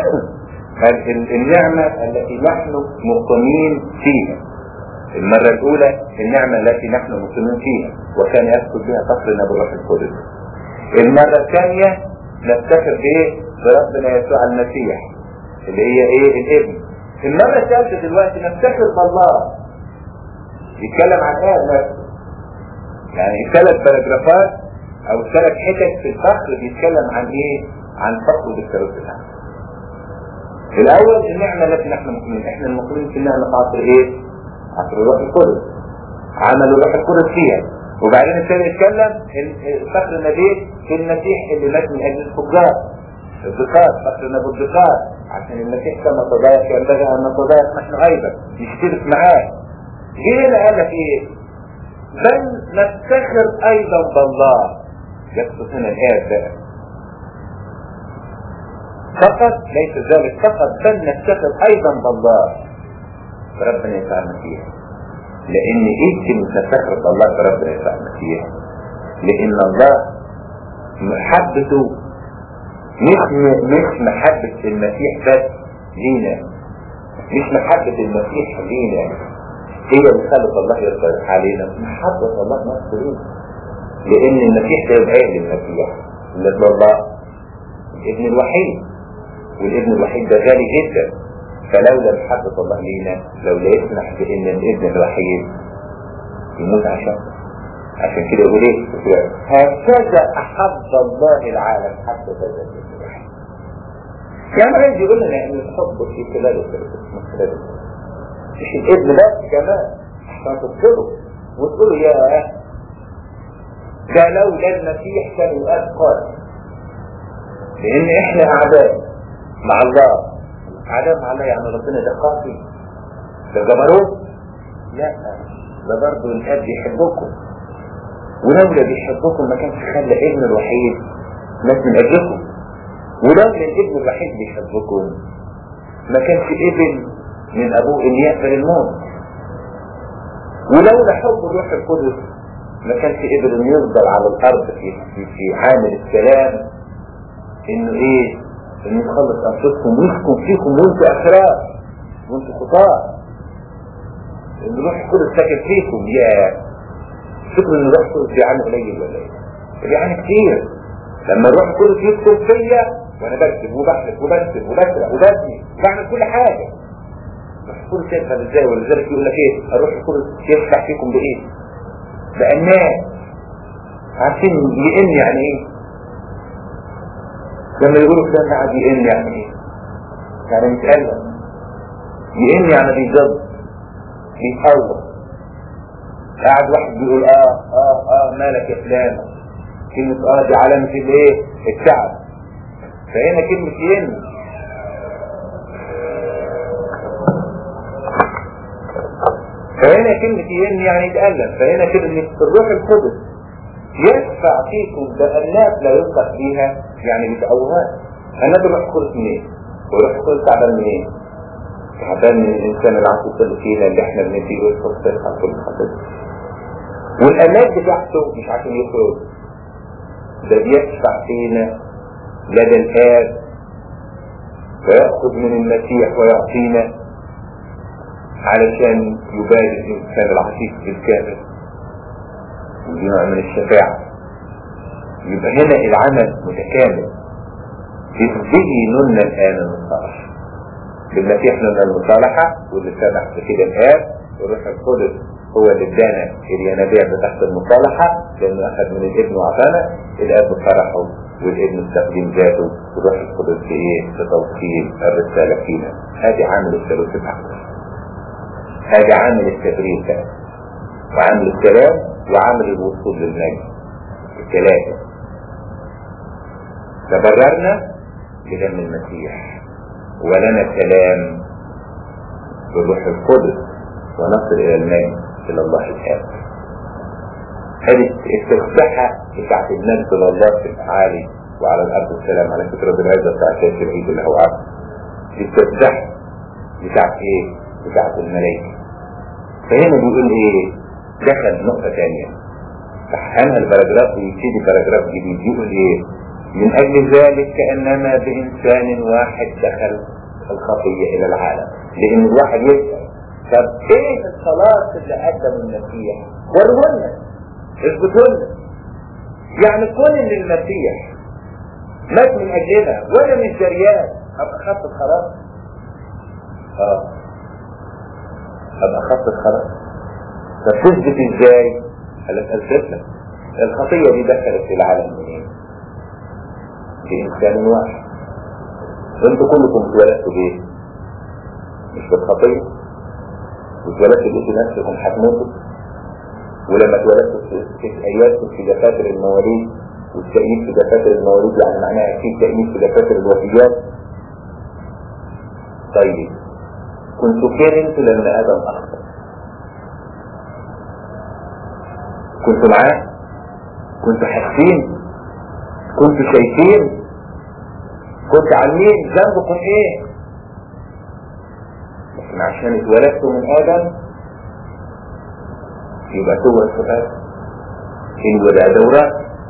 النعمة التي نحن مقيمين فيها المرة الأولى النعمة التي نحن مقيمين فيها وكان يسكت بها فخرنا بالروح القدس المرة الثانية نفتخر بإيه؟ بربنا يسوع المسيح اللي هي إيه؟ الابن المرة الثالثة دلوقتي نفتخر بالله يتكلم عن آية نفسه يعني ثلاث باراجرافات او ثلاث حتت في الفخر بيتكلم عن ايه عن فخر بالثالوث الاعلى الاول النعمة التي نحن مؤمنين احنا المؤمنين في النعمة في عصر ايه عصر الروح القدس عمل الروح القدس فيها وبعدين الثاني يتكلم فخر النبي في المسيح اللي مات من اجل الفجار الضقات فخرنا بالضقات عشان المسيح كما تضايق ينبغي ان نتضايق نحن ايضا نشترك معاه جينا قال لك ايه بل نفتخر ايضا بالله يقصد هنا الآية بقى فقط ليس ذلك فقط بل نفتخر ايضا بالله ربنا يسعى فيها لان انت متفخر بالله بربنا يسعى فيها لان الله محبته مش مش محبة المسيح بس لينا مش محبة المسيح لينا هي اللي خلت الله يرضى علينا محبة الله نفسه لينا لأن المسيح ده يبقى للمسيح الذي الله الابن الوحيد والابن الوحيد ده غالي جدا فلولا محبة الله لينا لولا يسمح بأن الابن الوحيد يموت عشان عشان كده يقول ايه هكذا أحب الله العالم حتى ذات الابن الوحيد يعني عايز يقول لنا ان الحب في خلال من خلال مش الابن بس كمان عشان تذكره وتقولوا يا ده لولا المسيح كان يقال قال لان احنا اعداء مع الله اعداء مع الله يعني ربنا ده قاسي ده جبروت لا ده برضه الاب بيحبكم ولولا بيحبكم ما كانش خلى ابن الوحيد مات من اجلكم ولولا الابن الوحيد بيحبكم ما كانش ابن من ابوه ان يقبل الموت ولولا حب الروح القدس ما كانش قدر انه يفضل على الارض في في, في عامل السلام انه ايه انه يخلص انفسكم ويسكن فيكم وانتوا اشرار وانتوا خطاة ان الروح القدس ساكن فيكم يا فكروا ان الروح القدس بيعاني قليل ولا ايه؟ بيعاني كتير لما الروح القدس يدخل فيا وانا بكتب وبحلف وبكتب وبسرق وببني بعمل كل حاجه الروح القدس يفهم ازاي ولذلك يقول لك ايه الروح القدس يفتح فيكم بايه؟ بأنات عارفين يئن يعني ايه؟ لما يقولوا فلان قاعد يئن يعني ايه؟ يعني متألم يئن يعني بيجد بيتحول قاعد واحد بيقول اه اه اه مالك يا فلان كلمة اه دي علامة الايه؟ التعب فهنا كلمة ين فهنا كلمة ين يعني يتألم فهنا كلمة الروح القدس يدفع فيكم بأنات لا ينطق بيها يعني بتأوهات أنا الروح القدس منين؟ والروح القدس تعبان منين؟ تعبان من الإنسان العاطفي اللي فينا اللي احنا بنديله الفرصة على كل خطيئة والأنات بتاعته مش عشان يخرج ده بيدفع فينا لدى الآب ويأخذ من المسيح ويعطينا علشان يبادر الإنسان العفيف بالكامل ودي نوع من الشفاعة يبقى هنا العمل متكامل إذ به نلنا الآن المصالحة بالمسيح نلنا المصالحة واللي سمح بكده الآب والروح القدس هو اللي ادانا الينابيع بتحت المصالحة لأنه أخذ من الابن وعطانا الآب فرحه والابن استخدم ذاته والروح القدس في إيه؟ في توصيل الرسالة فينا هذه عامل الثالوث الأحمر هذا عامل التبرير ده وعامل الكلام وعامل الوصول للمجد الثلاثة تبررنا بدم المسيح ولنا كلام بالروح القدس ونصل الى المجد الى الله الآب هذه التفتحة بتاعت المجد لله في العالي وعلى الأرض السلام على فكرة بالعزة بتاعت العيد اللي هو عبد التفتحة بتاعت ايه؟ بتاعت الملائكة فهنا بيقول ايه دخل نقطة تانية فحنها البراجراف ويبتدي باراجراف جديد يقول ايه من اجل ذلك كأنما بإنسان واحد دخل الخطية الى العالم لان الواحد يسأل طب ايه الخلاص اللي قدم المسيح ورهن اثبتوا يعني كون ان المسيح مات من اجلنا وانا مش دريان ابقى خدت الخلاص اه ابقى خط الخلاص فتثبت ازاي قال لك الفتنة الخطية دي دخلت في العالم منين بإنسان واحد انتوا كلكم اتولدتوا بايه مش بالخطية واتولدتوا لقيتوا نفسكم هتموتوا ولما اتولدتوا تأيدتوا في دفاتر المواليد والتأييد في دفاتر المواليد يعني معناها في تأييد في دفاتر الوفيات طيب كنتوا فين انتوا لما ادم اخطأ كنتوا معاه كنتوا حاسين كنتوا شايفين كنتوا عاملين ذنبكم ايه لكن عشان اتولدتوا من ادم يبقى هو السبب الولاء دورات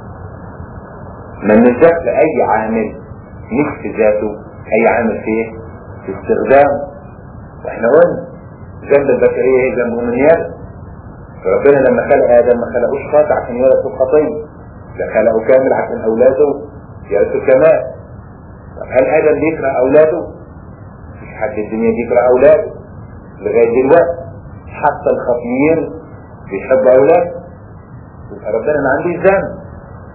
ما نزلت لأي عامل مش في ذاته أي عامل فيه في استخدام واحنا قلنا ذنب البشرية ايه ذنبه من يد ربنا لما خلق ادم ما خلقوش خاطئ عشان يورث الخطية ده خلقه كامل عشان اولاده يرثوا الكمال طب هل ادم بيكره اولاده؟ مفيش حد في الدنيا بيكره اولاده لغاية دلوقتي حتى الخطيين بيحبوا اولاده يبقى ربنا ما عندوش ذنب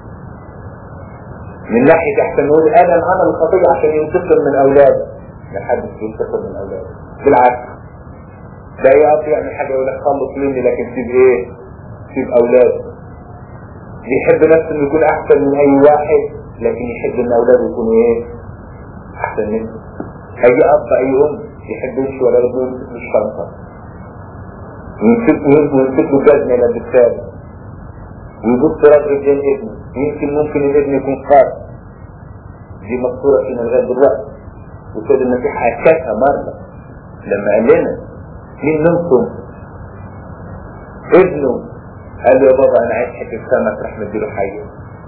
من ناحية احسن نقول ادم عمل الخطية عشان ينتقم من اولاده ما حدش بينتقم من اولاده بالعكس ده يقف يعمل حاجة يقول لك خلص مني لكن سيب ايه سيب اولاده بيحب نفسه انه يكون احسن من اي واحد لكن يحب ان اولاده يكونوا ايه احسن منه اي اب اي ام يحب يمشي ولا يبقى يمسك مش خمسة يمسك ويمسك له جزمة الى بالتالي ويبص رد رجال ابنه يمكن ممكن الابن يكون قارئ دي مذكورة فينا لغاية دلوقتي وسيد المسيح أكدها مرة لما قال لنا مين منكم ابنه قال له يا بابا انا عايز حته سمك راح مديله حيه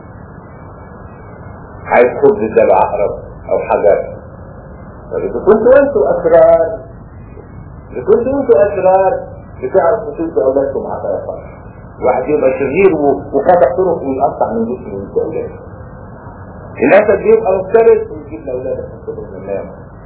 عايز خبز اداله عقرب او حجر طب اذا كنتوا انتوا اسرار اذا كنتوا انتوا اسرار بتعرفوا تدوا اولادكم عطايا واحد يبقى شرير وقطع طرق ويقطع من جسمه ويدي اولاده الاسد بيبقى مفترس ويجيب لاولاده يحطهم من النام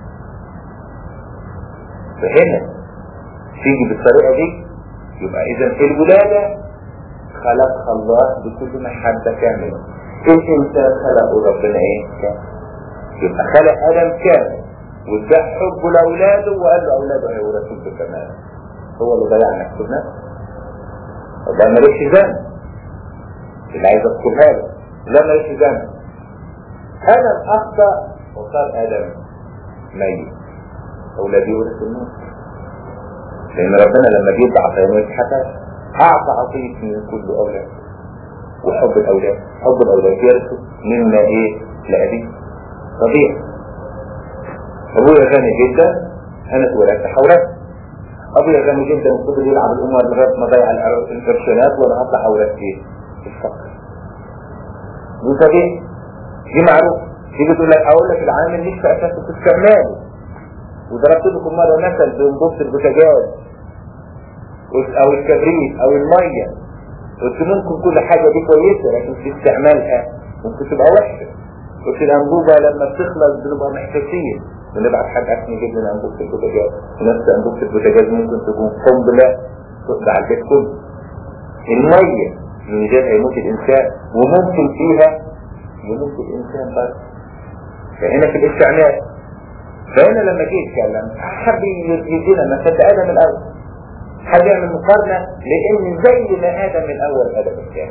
فهنا تيجي بالطريقه دي يبقى اذا في الولاده خلقها الله بكل محبه كامله الانسان خلقه ربنا ايه كامل يبقى خلق ادم كامل واداه حبه لاولاده وقال له اولاده هيورثوك بالكمال هو اللي ضيع نفسه بنفسه والله مالكش ذنب اللي عايز اذكرها له لا مالكش ذنب ادم اخطا وصار ادم ميت اولادي يورث الموت لان ربنا لما بيدعى عطيه ما يتحكاش اعطى عطيه من كل اولاد وحب الاولاد حب الاولاد يرثوا مما ايه لابيه طبيعي ابويا غني جدا انا اتولدت حولته ابويا غني جدا وفضل يلعب الامور لغايه ما ضيع القرشينات وانا هطلع اولاد ايه؟ الفقر. دي طبيعي دي معروف تيجي تقول لك اقول لك العامل مش في اساس استعماله وضربت لكم مره مثل بنبص البوتاجاز او الكبريت او الميه قلت ممكن كل حاجه دي كويسه لكن في استعمالها ممكن تبقى وحشه قلت الانبوبه لما بتخلص بنبقى محتاسين بنبعت حد عشان يجيب لنا انبوبه البوتاجاز نفس انبوبه البوتاجاز ممكن تكون قنبله تقضي على البيت كله الميه من غير هيموت الانسان وممكن فيها يموت الانسان برضه فهنا في الاستعمال فهنا لما جه يتكلم حب يدينا مثل ادم الاول حب يعمل مقارنه لان زي ما ادم الاول ادم الثاني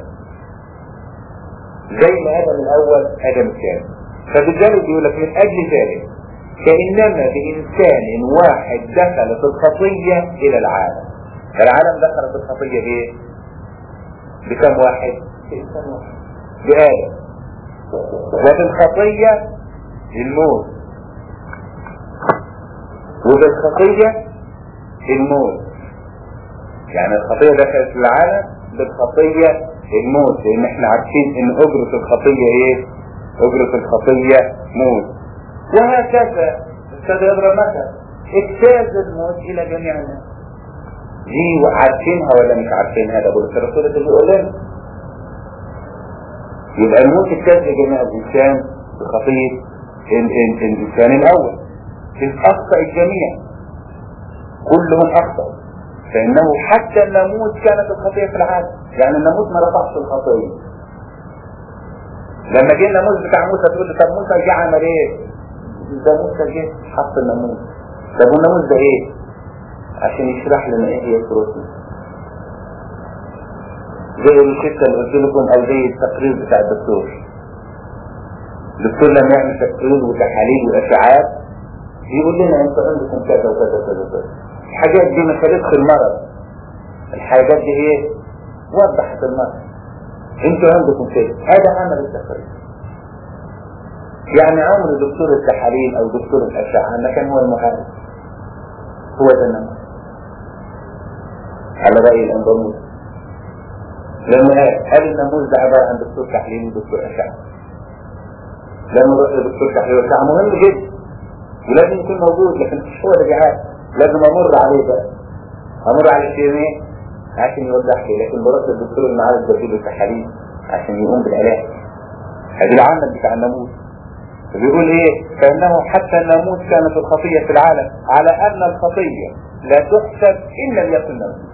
زي ما ادم الاول ادم الثاني فبالتالي بيقول لك من اجل ذلك كانما بانسان واحد دخلت الخطيه الى العالم العالم دخلت الخطيه بايه؟ بكم واحد؟ بانسان واحد بادم وفي الخطيه الموت وبالخطيه الموت يعني الخطيه دخلت العالم بالخطيه الموت لان احنا عارفين ان اجرة الخطية ايه اجرة الخطية موت وهكذا ابتدى يضرب مثل اجتاز الموت الى جميع الناس دي عارفينها ولا مش عارفينها ده بقول الرسول اللي بيقول لنا يبقى الموت اجتاز لجميع الانسان بخطية الانسان الاول إذ اخطأ الجميع كلهم اخطأوا فإنه حتى الناموس كانت الخطية في العالم يعني الناموس ما رفعش الخطية لما جه الناموس بتاع موسى تقول له طب موسى جه عمل ايه؟ ده موسى جه حط الناموس طب والناموس ده ايه؟ عشان يشرح لنا ايه هي البروتين زي الشركة اللي قلت لكم او زي التقرير بتاع الدكتور الدكتور لما يعمل تقرير وتحاليل واشعاعات يقول لنا انتوا عندكم كذا وكذا وكذا وكذا الحاجات دي ما كانتش المرض الحاجات دي ايه وضحت المرض انتوا عندكم كده هذا عمل التقرير يعني عمر دكتور التحاليل او دكتور الاشعه ما كان هو المحرك هو ده النمط على راي الاندونوس لما قال الناموس ده عباره عن دكتور تحليل ودكتور اشعه لما رحت لدكتور تحليل واشعه مهم جدا ولازم يكون موجود لكن مش هو اللي بيعالج لازم امر عليه بقى امر على الشيرين عشان يوضح لي لكن برد الدكتور اللي معاه بديله التحاليل عشان يقوم بالعلاج هذه العمل بتاع الناموس بيقول ايه فانه حتى الناموس كانت الخطية في العالم على ان الخطية لا تحسب ان لم يكن ناموس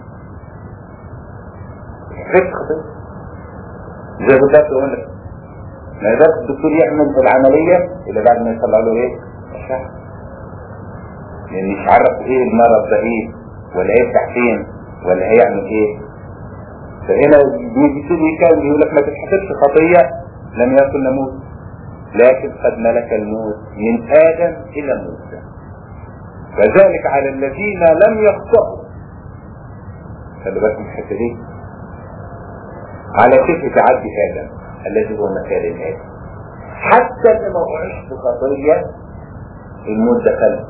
حسبت خطية زي بالظبط يقول لك ما يقدرش الدكتور يعمل العملية الا بعد ما يطلع له ايه اشعة لان مش عارف ايه المرض ده ايه ولا هيفتح فين ولا هيعمل ايه فهنا بيبتدي كان يقول لك ما تتحسبش خطية لم يكن نموت لكن قد ملك الموت من آدم إلى موسى فذلك على الذين لم يخطئوا خلي بالكم الحته دي على كيف تعدي آدم الذي هو مثال الآدم حتى اللي ما وقعش في خطية الموت دخل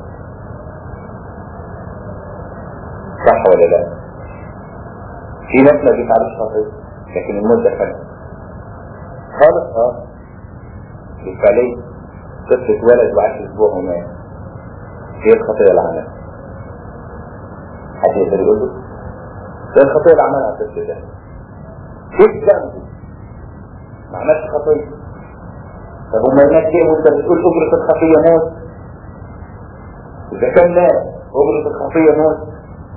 صح ولا لا؟ في ناس ما بيفعلوش خطية لكن الموت دخل خالص اه بالفعلية طفل اتولد وعاش اسبوع ومات هي الخطية اللي عملها حد يقدر يقول له ده الخطية اللي عملها الطفل ده ايه ذنبه ما عملش خطية طب وما الناس ايه وانت بتقول اجرة الخطية موت اذا كان لا اجرة الخطية موت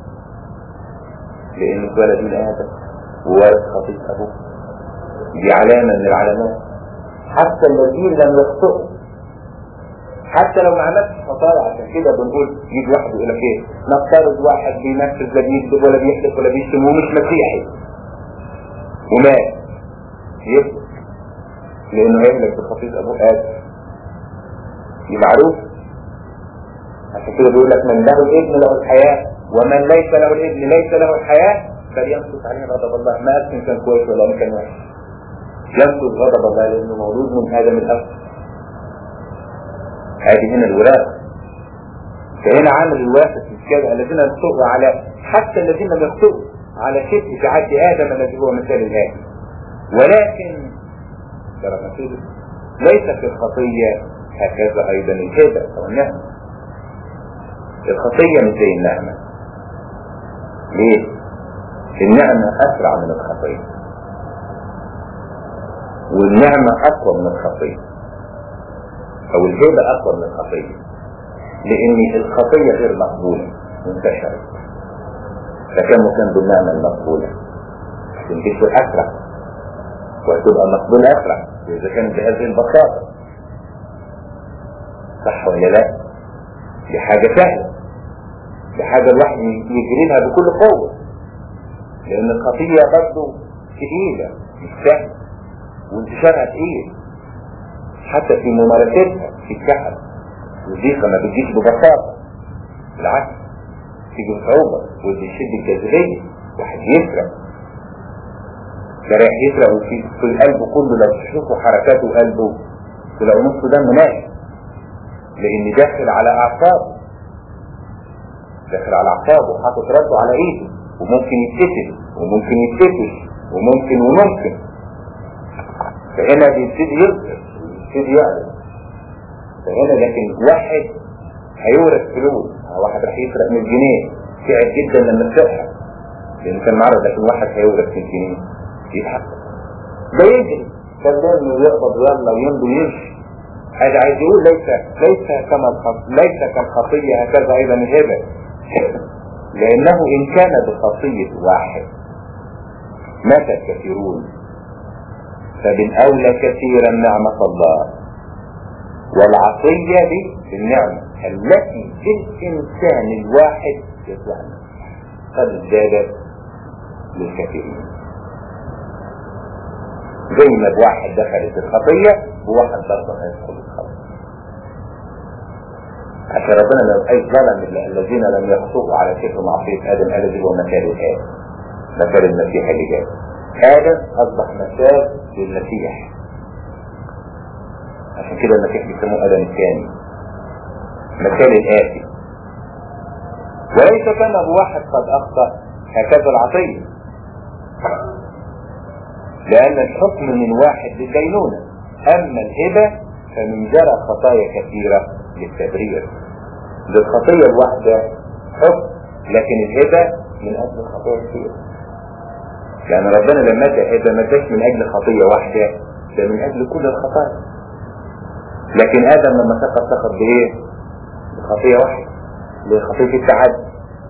لانه اتولد من ادم وورث خطية ابوه دي علامة من العلامات حتى الذين لم يخطئوا حتى لو ما عملتش خطايا عشان كده بنقول يجي واحد يقول لك ايه نفترض واحد بينفذ لا بيكذب ولا بيحلف ولا بيشتم ومش مسيحي ومات يكذب لانه هيهلك بخطيئة ابوه ادم دي معروف عشان كده بيقول لك من له الابن له الحياة ومن ليس له الابن ليس له الحياة فليمسك عليه غضب الله ما أسم كان كويس ولا ما كان وحش يمسك غضب الله لأنه مولود من آدم الأب هذه هنا الوراثة فهنا عامل الواسط كده الذين يخطئوا على حتى الذين لم يخطئوا على شبه تعد آدم الذي هو مثال الآدم ولكن ترى مسؤول ليس في الخطية هكذا أيضا الهبة أو النعمة الخطية مش زي النعمة ليه؟ النعمة أسرع من الخطية والنعمة أقوى من الخطية أو الهبة أقوى من الخطية لأن الخطية غير مقبولة انتشرت فكم كان بالنعمة المقبولة تنتشر أسرع وهتبقى مقبولة أسرع إذا كانت بهذه البساطة صح ولا لا؟ دي حاجة سهلة دي حاجة الواحد يجري لها بكل قوة لأن الخطية برضه تقيلة مش سهلة وانتشارها تقيل حتى في ممارستها في الجحد والضيقة ما بتجيش ببساطة بالعكس تيجي بصعوبة واللي يشد الجاذبية واحد يسرق ده رايح يسرق وفي في قلبه كله لو تشوفوا حركاته قلبه تلاقوا نصه دم ناشف لان داخل على اعصابه داخل على اعصابه حاطط راسه على ايده وممكن يتكتل وممكن يتكتش وممكن وممكن فهنا بيبتدي يظهر ويبتدي يعلم فهنا لكن واحد هيورث فلوس واحد راح يسرق 100 جنيه تعب جدا لما تسرقها لان كان معرض لكن واحد هيورث 100 جنيه يضحك ده يجري كان لازم يقبض يلا ويمضي ويمشي هذا عايز يقول ليس ليس كما الخط... ليس كالخطية هكذا أيضا الهبة لأنه إن كان بخطية واحد مات الكثيرون فبالأولى كثيرا نعمة الله والعطية دي النعمة التي في الإنسان الواحد يطلع قد ازدادت للكثيرين زي ما بواحد دخلت الخطية بواحد برضه هيدخل الخطية عشان ربنا لو اي ظلم الذين لم يخطئوا على شكل معصية ادم الذي هو مثال الآن مثال المسيح اللي جاي ادم اصبح مثال للمسيح عشان كده المسيح بيسموه ادم الثاني مثال الآتي وليس كما بواحد قد اخطأ هكذا العطية لأن الحكم من واحد للدينونة أما الهبة فمن جرى خطايا كثيرة للتبرير للخطية الواحدة حكم لكن الهبة من أجل خطية كتير لأن ربنا لما ادى الهبة ما اداش من أجل خطية واحدة ده من أجل كل الخطايا لكن آدم لما سقط سقط بإيه؟ بخطية واحدة بخطية التعدي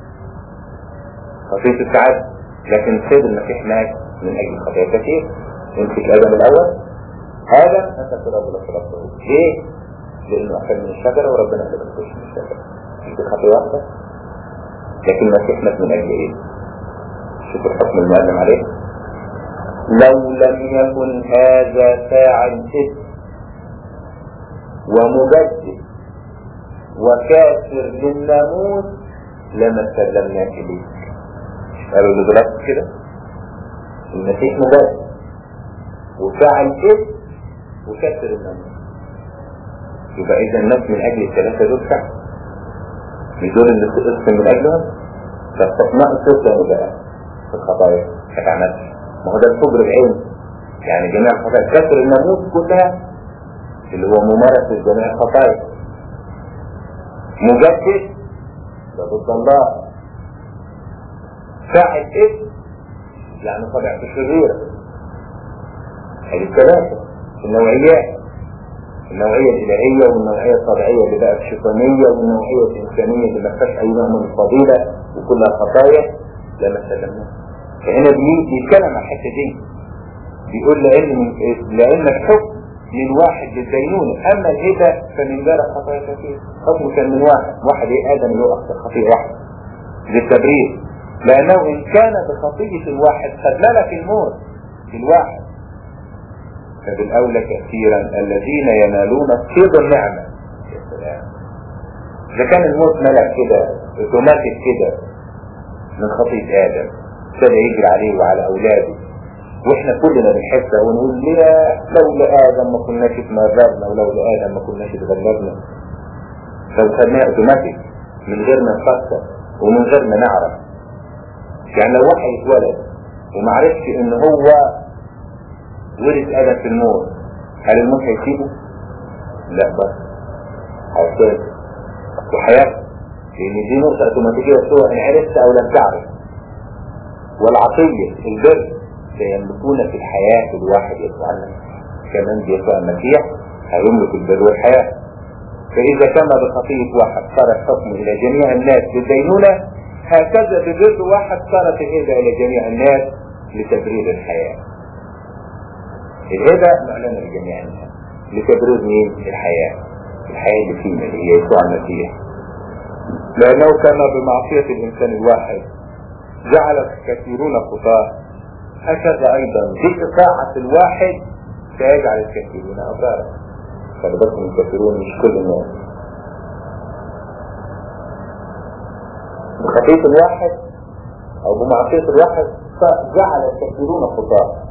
خطية التعدي لكن سيد المسيح مات من أجل خطية كثير يمسك آدم الأول آدم أنت تراب لك ربه ليه؟ لأنه أكل من الشجرة وربنا ما تاكلش من الشجرة دي خطية واحدة لكن المسيح مات من أجل إيه؟ شوف الحكم المعلم عليه لو لم يكن هذا فاعل إثم ومبدل وكافر للناموس لما سلمنا إليه قالوا اللي بلاد كده المسيح مبادئ وفعل إثم وكسر الناموس يبقى إذا الناس من أجل الثلاثة دول فعل مش دول اللي تقسم من أجلهم فاستثناء الصوت بقى في الخطايا ما تعملش ما هو ده الكبر العلم يعني جميع الخطايا كسر الناموس كلها اللي هو ممارسة جميع الخطايا مجدد ده ضد الله فاعل اسم يعني طبيعة شريرة هذه الثلاثة النوعيات النوعية الإلهية والنوعية الطبيعية اللي بقت شيطانية والنوعية الإنسانية اللي ما فيهاش أي نوع من الفضيلة وكلها خطايا لما سلمناها فهنا بيتكلم عن الحتة دي بيقول لأن لأن الحكم من واحد للدينونة أما الهدى فمن ذلك خطايا كثير حكم كان من واحد واحد إيه آدم اللي هو أكثر خطيئة واحد للتبرير لأنه إن كان بخطية الواحد قد ملك الموت في الواحد فبالأولى كثيرا الذين ينالون صيد النعمة يا سلام إذا كان الموت ملك كده اوتوماتيك كده من خطية آدم ابتدى يجري عليه وعلى أولاده واحنا كلنا بنحسها ونقول ليه لولا آدم ما كناش اتمررنا ولولا آدم ما كناش اتغلبنا لو خدناها اوتوماتيك من غير ما نفكر ومن غير ما نعرف يعني لو واحد اتولد وما عرفش ان هو ورث ادم في الموت هل الموت هيسيبه؟ لا بس هيسيبه وحياته لان دي نقطة اوتوماتيكية سواء ان عرفت او لم تعرف والعطية البر سيملكون في الحياة الواحد يسوع المسيح كمان بيسوع المسيح هيملك البر والحياة فإذا كان بخطية واحد صار الحكم إلى جميع الناس بالدينونة هكذا ببر واحد صارت الهبة إلى جميع الناس لتبرير الحياة الهبة معلنة لجميع الناس لتبرير مين؟ الحياة الحياة اللي فينا اللي هي يسوع المسيح لأنه كان بمعصية الإنسان الواحد جعل كثيرون خطاه هكذا أيضا بإطاعة الواحد سيجعل الكثيرون أبرارا خلي بالكم الكثيرون مش كل الناس بخطية الواحد او بمعصية الواحد جعل الكثيرون خطاة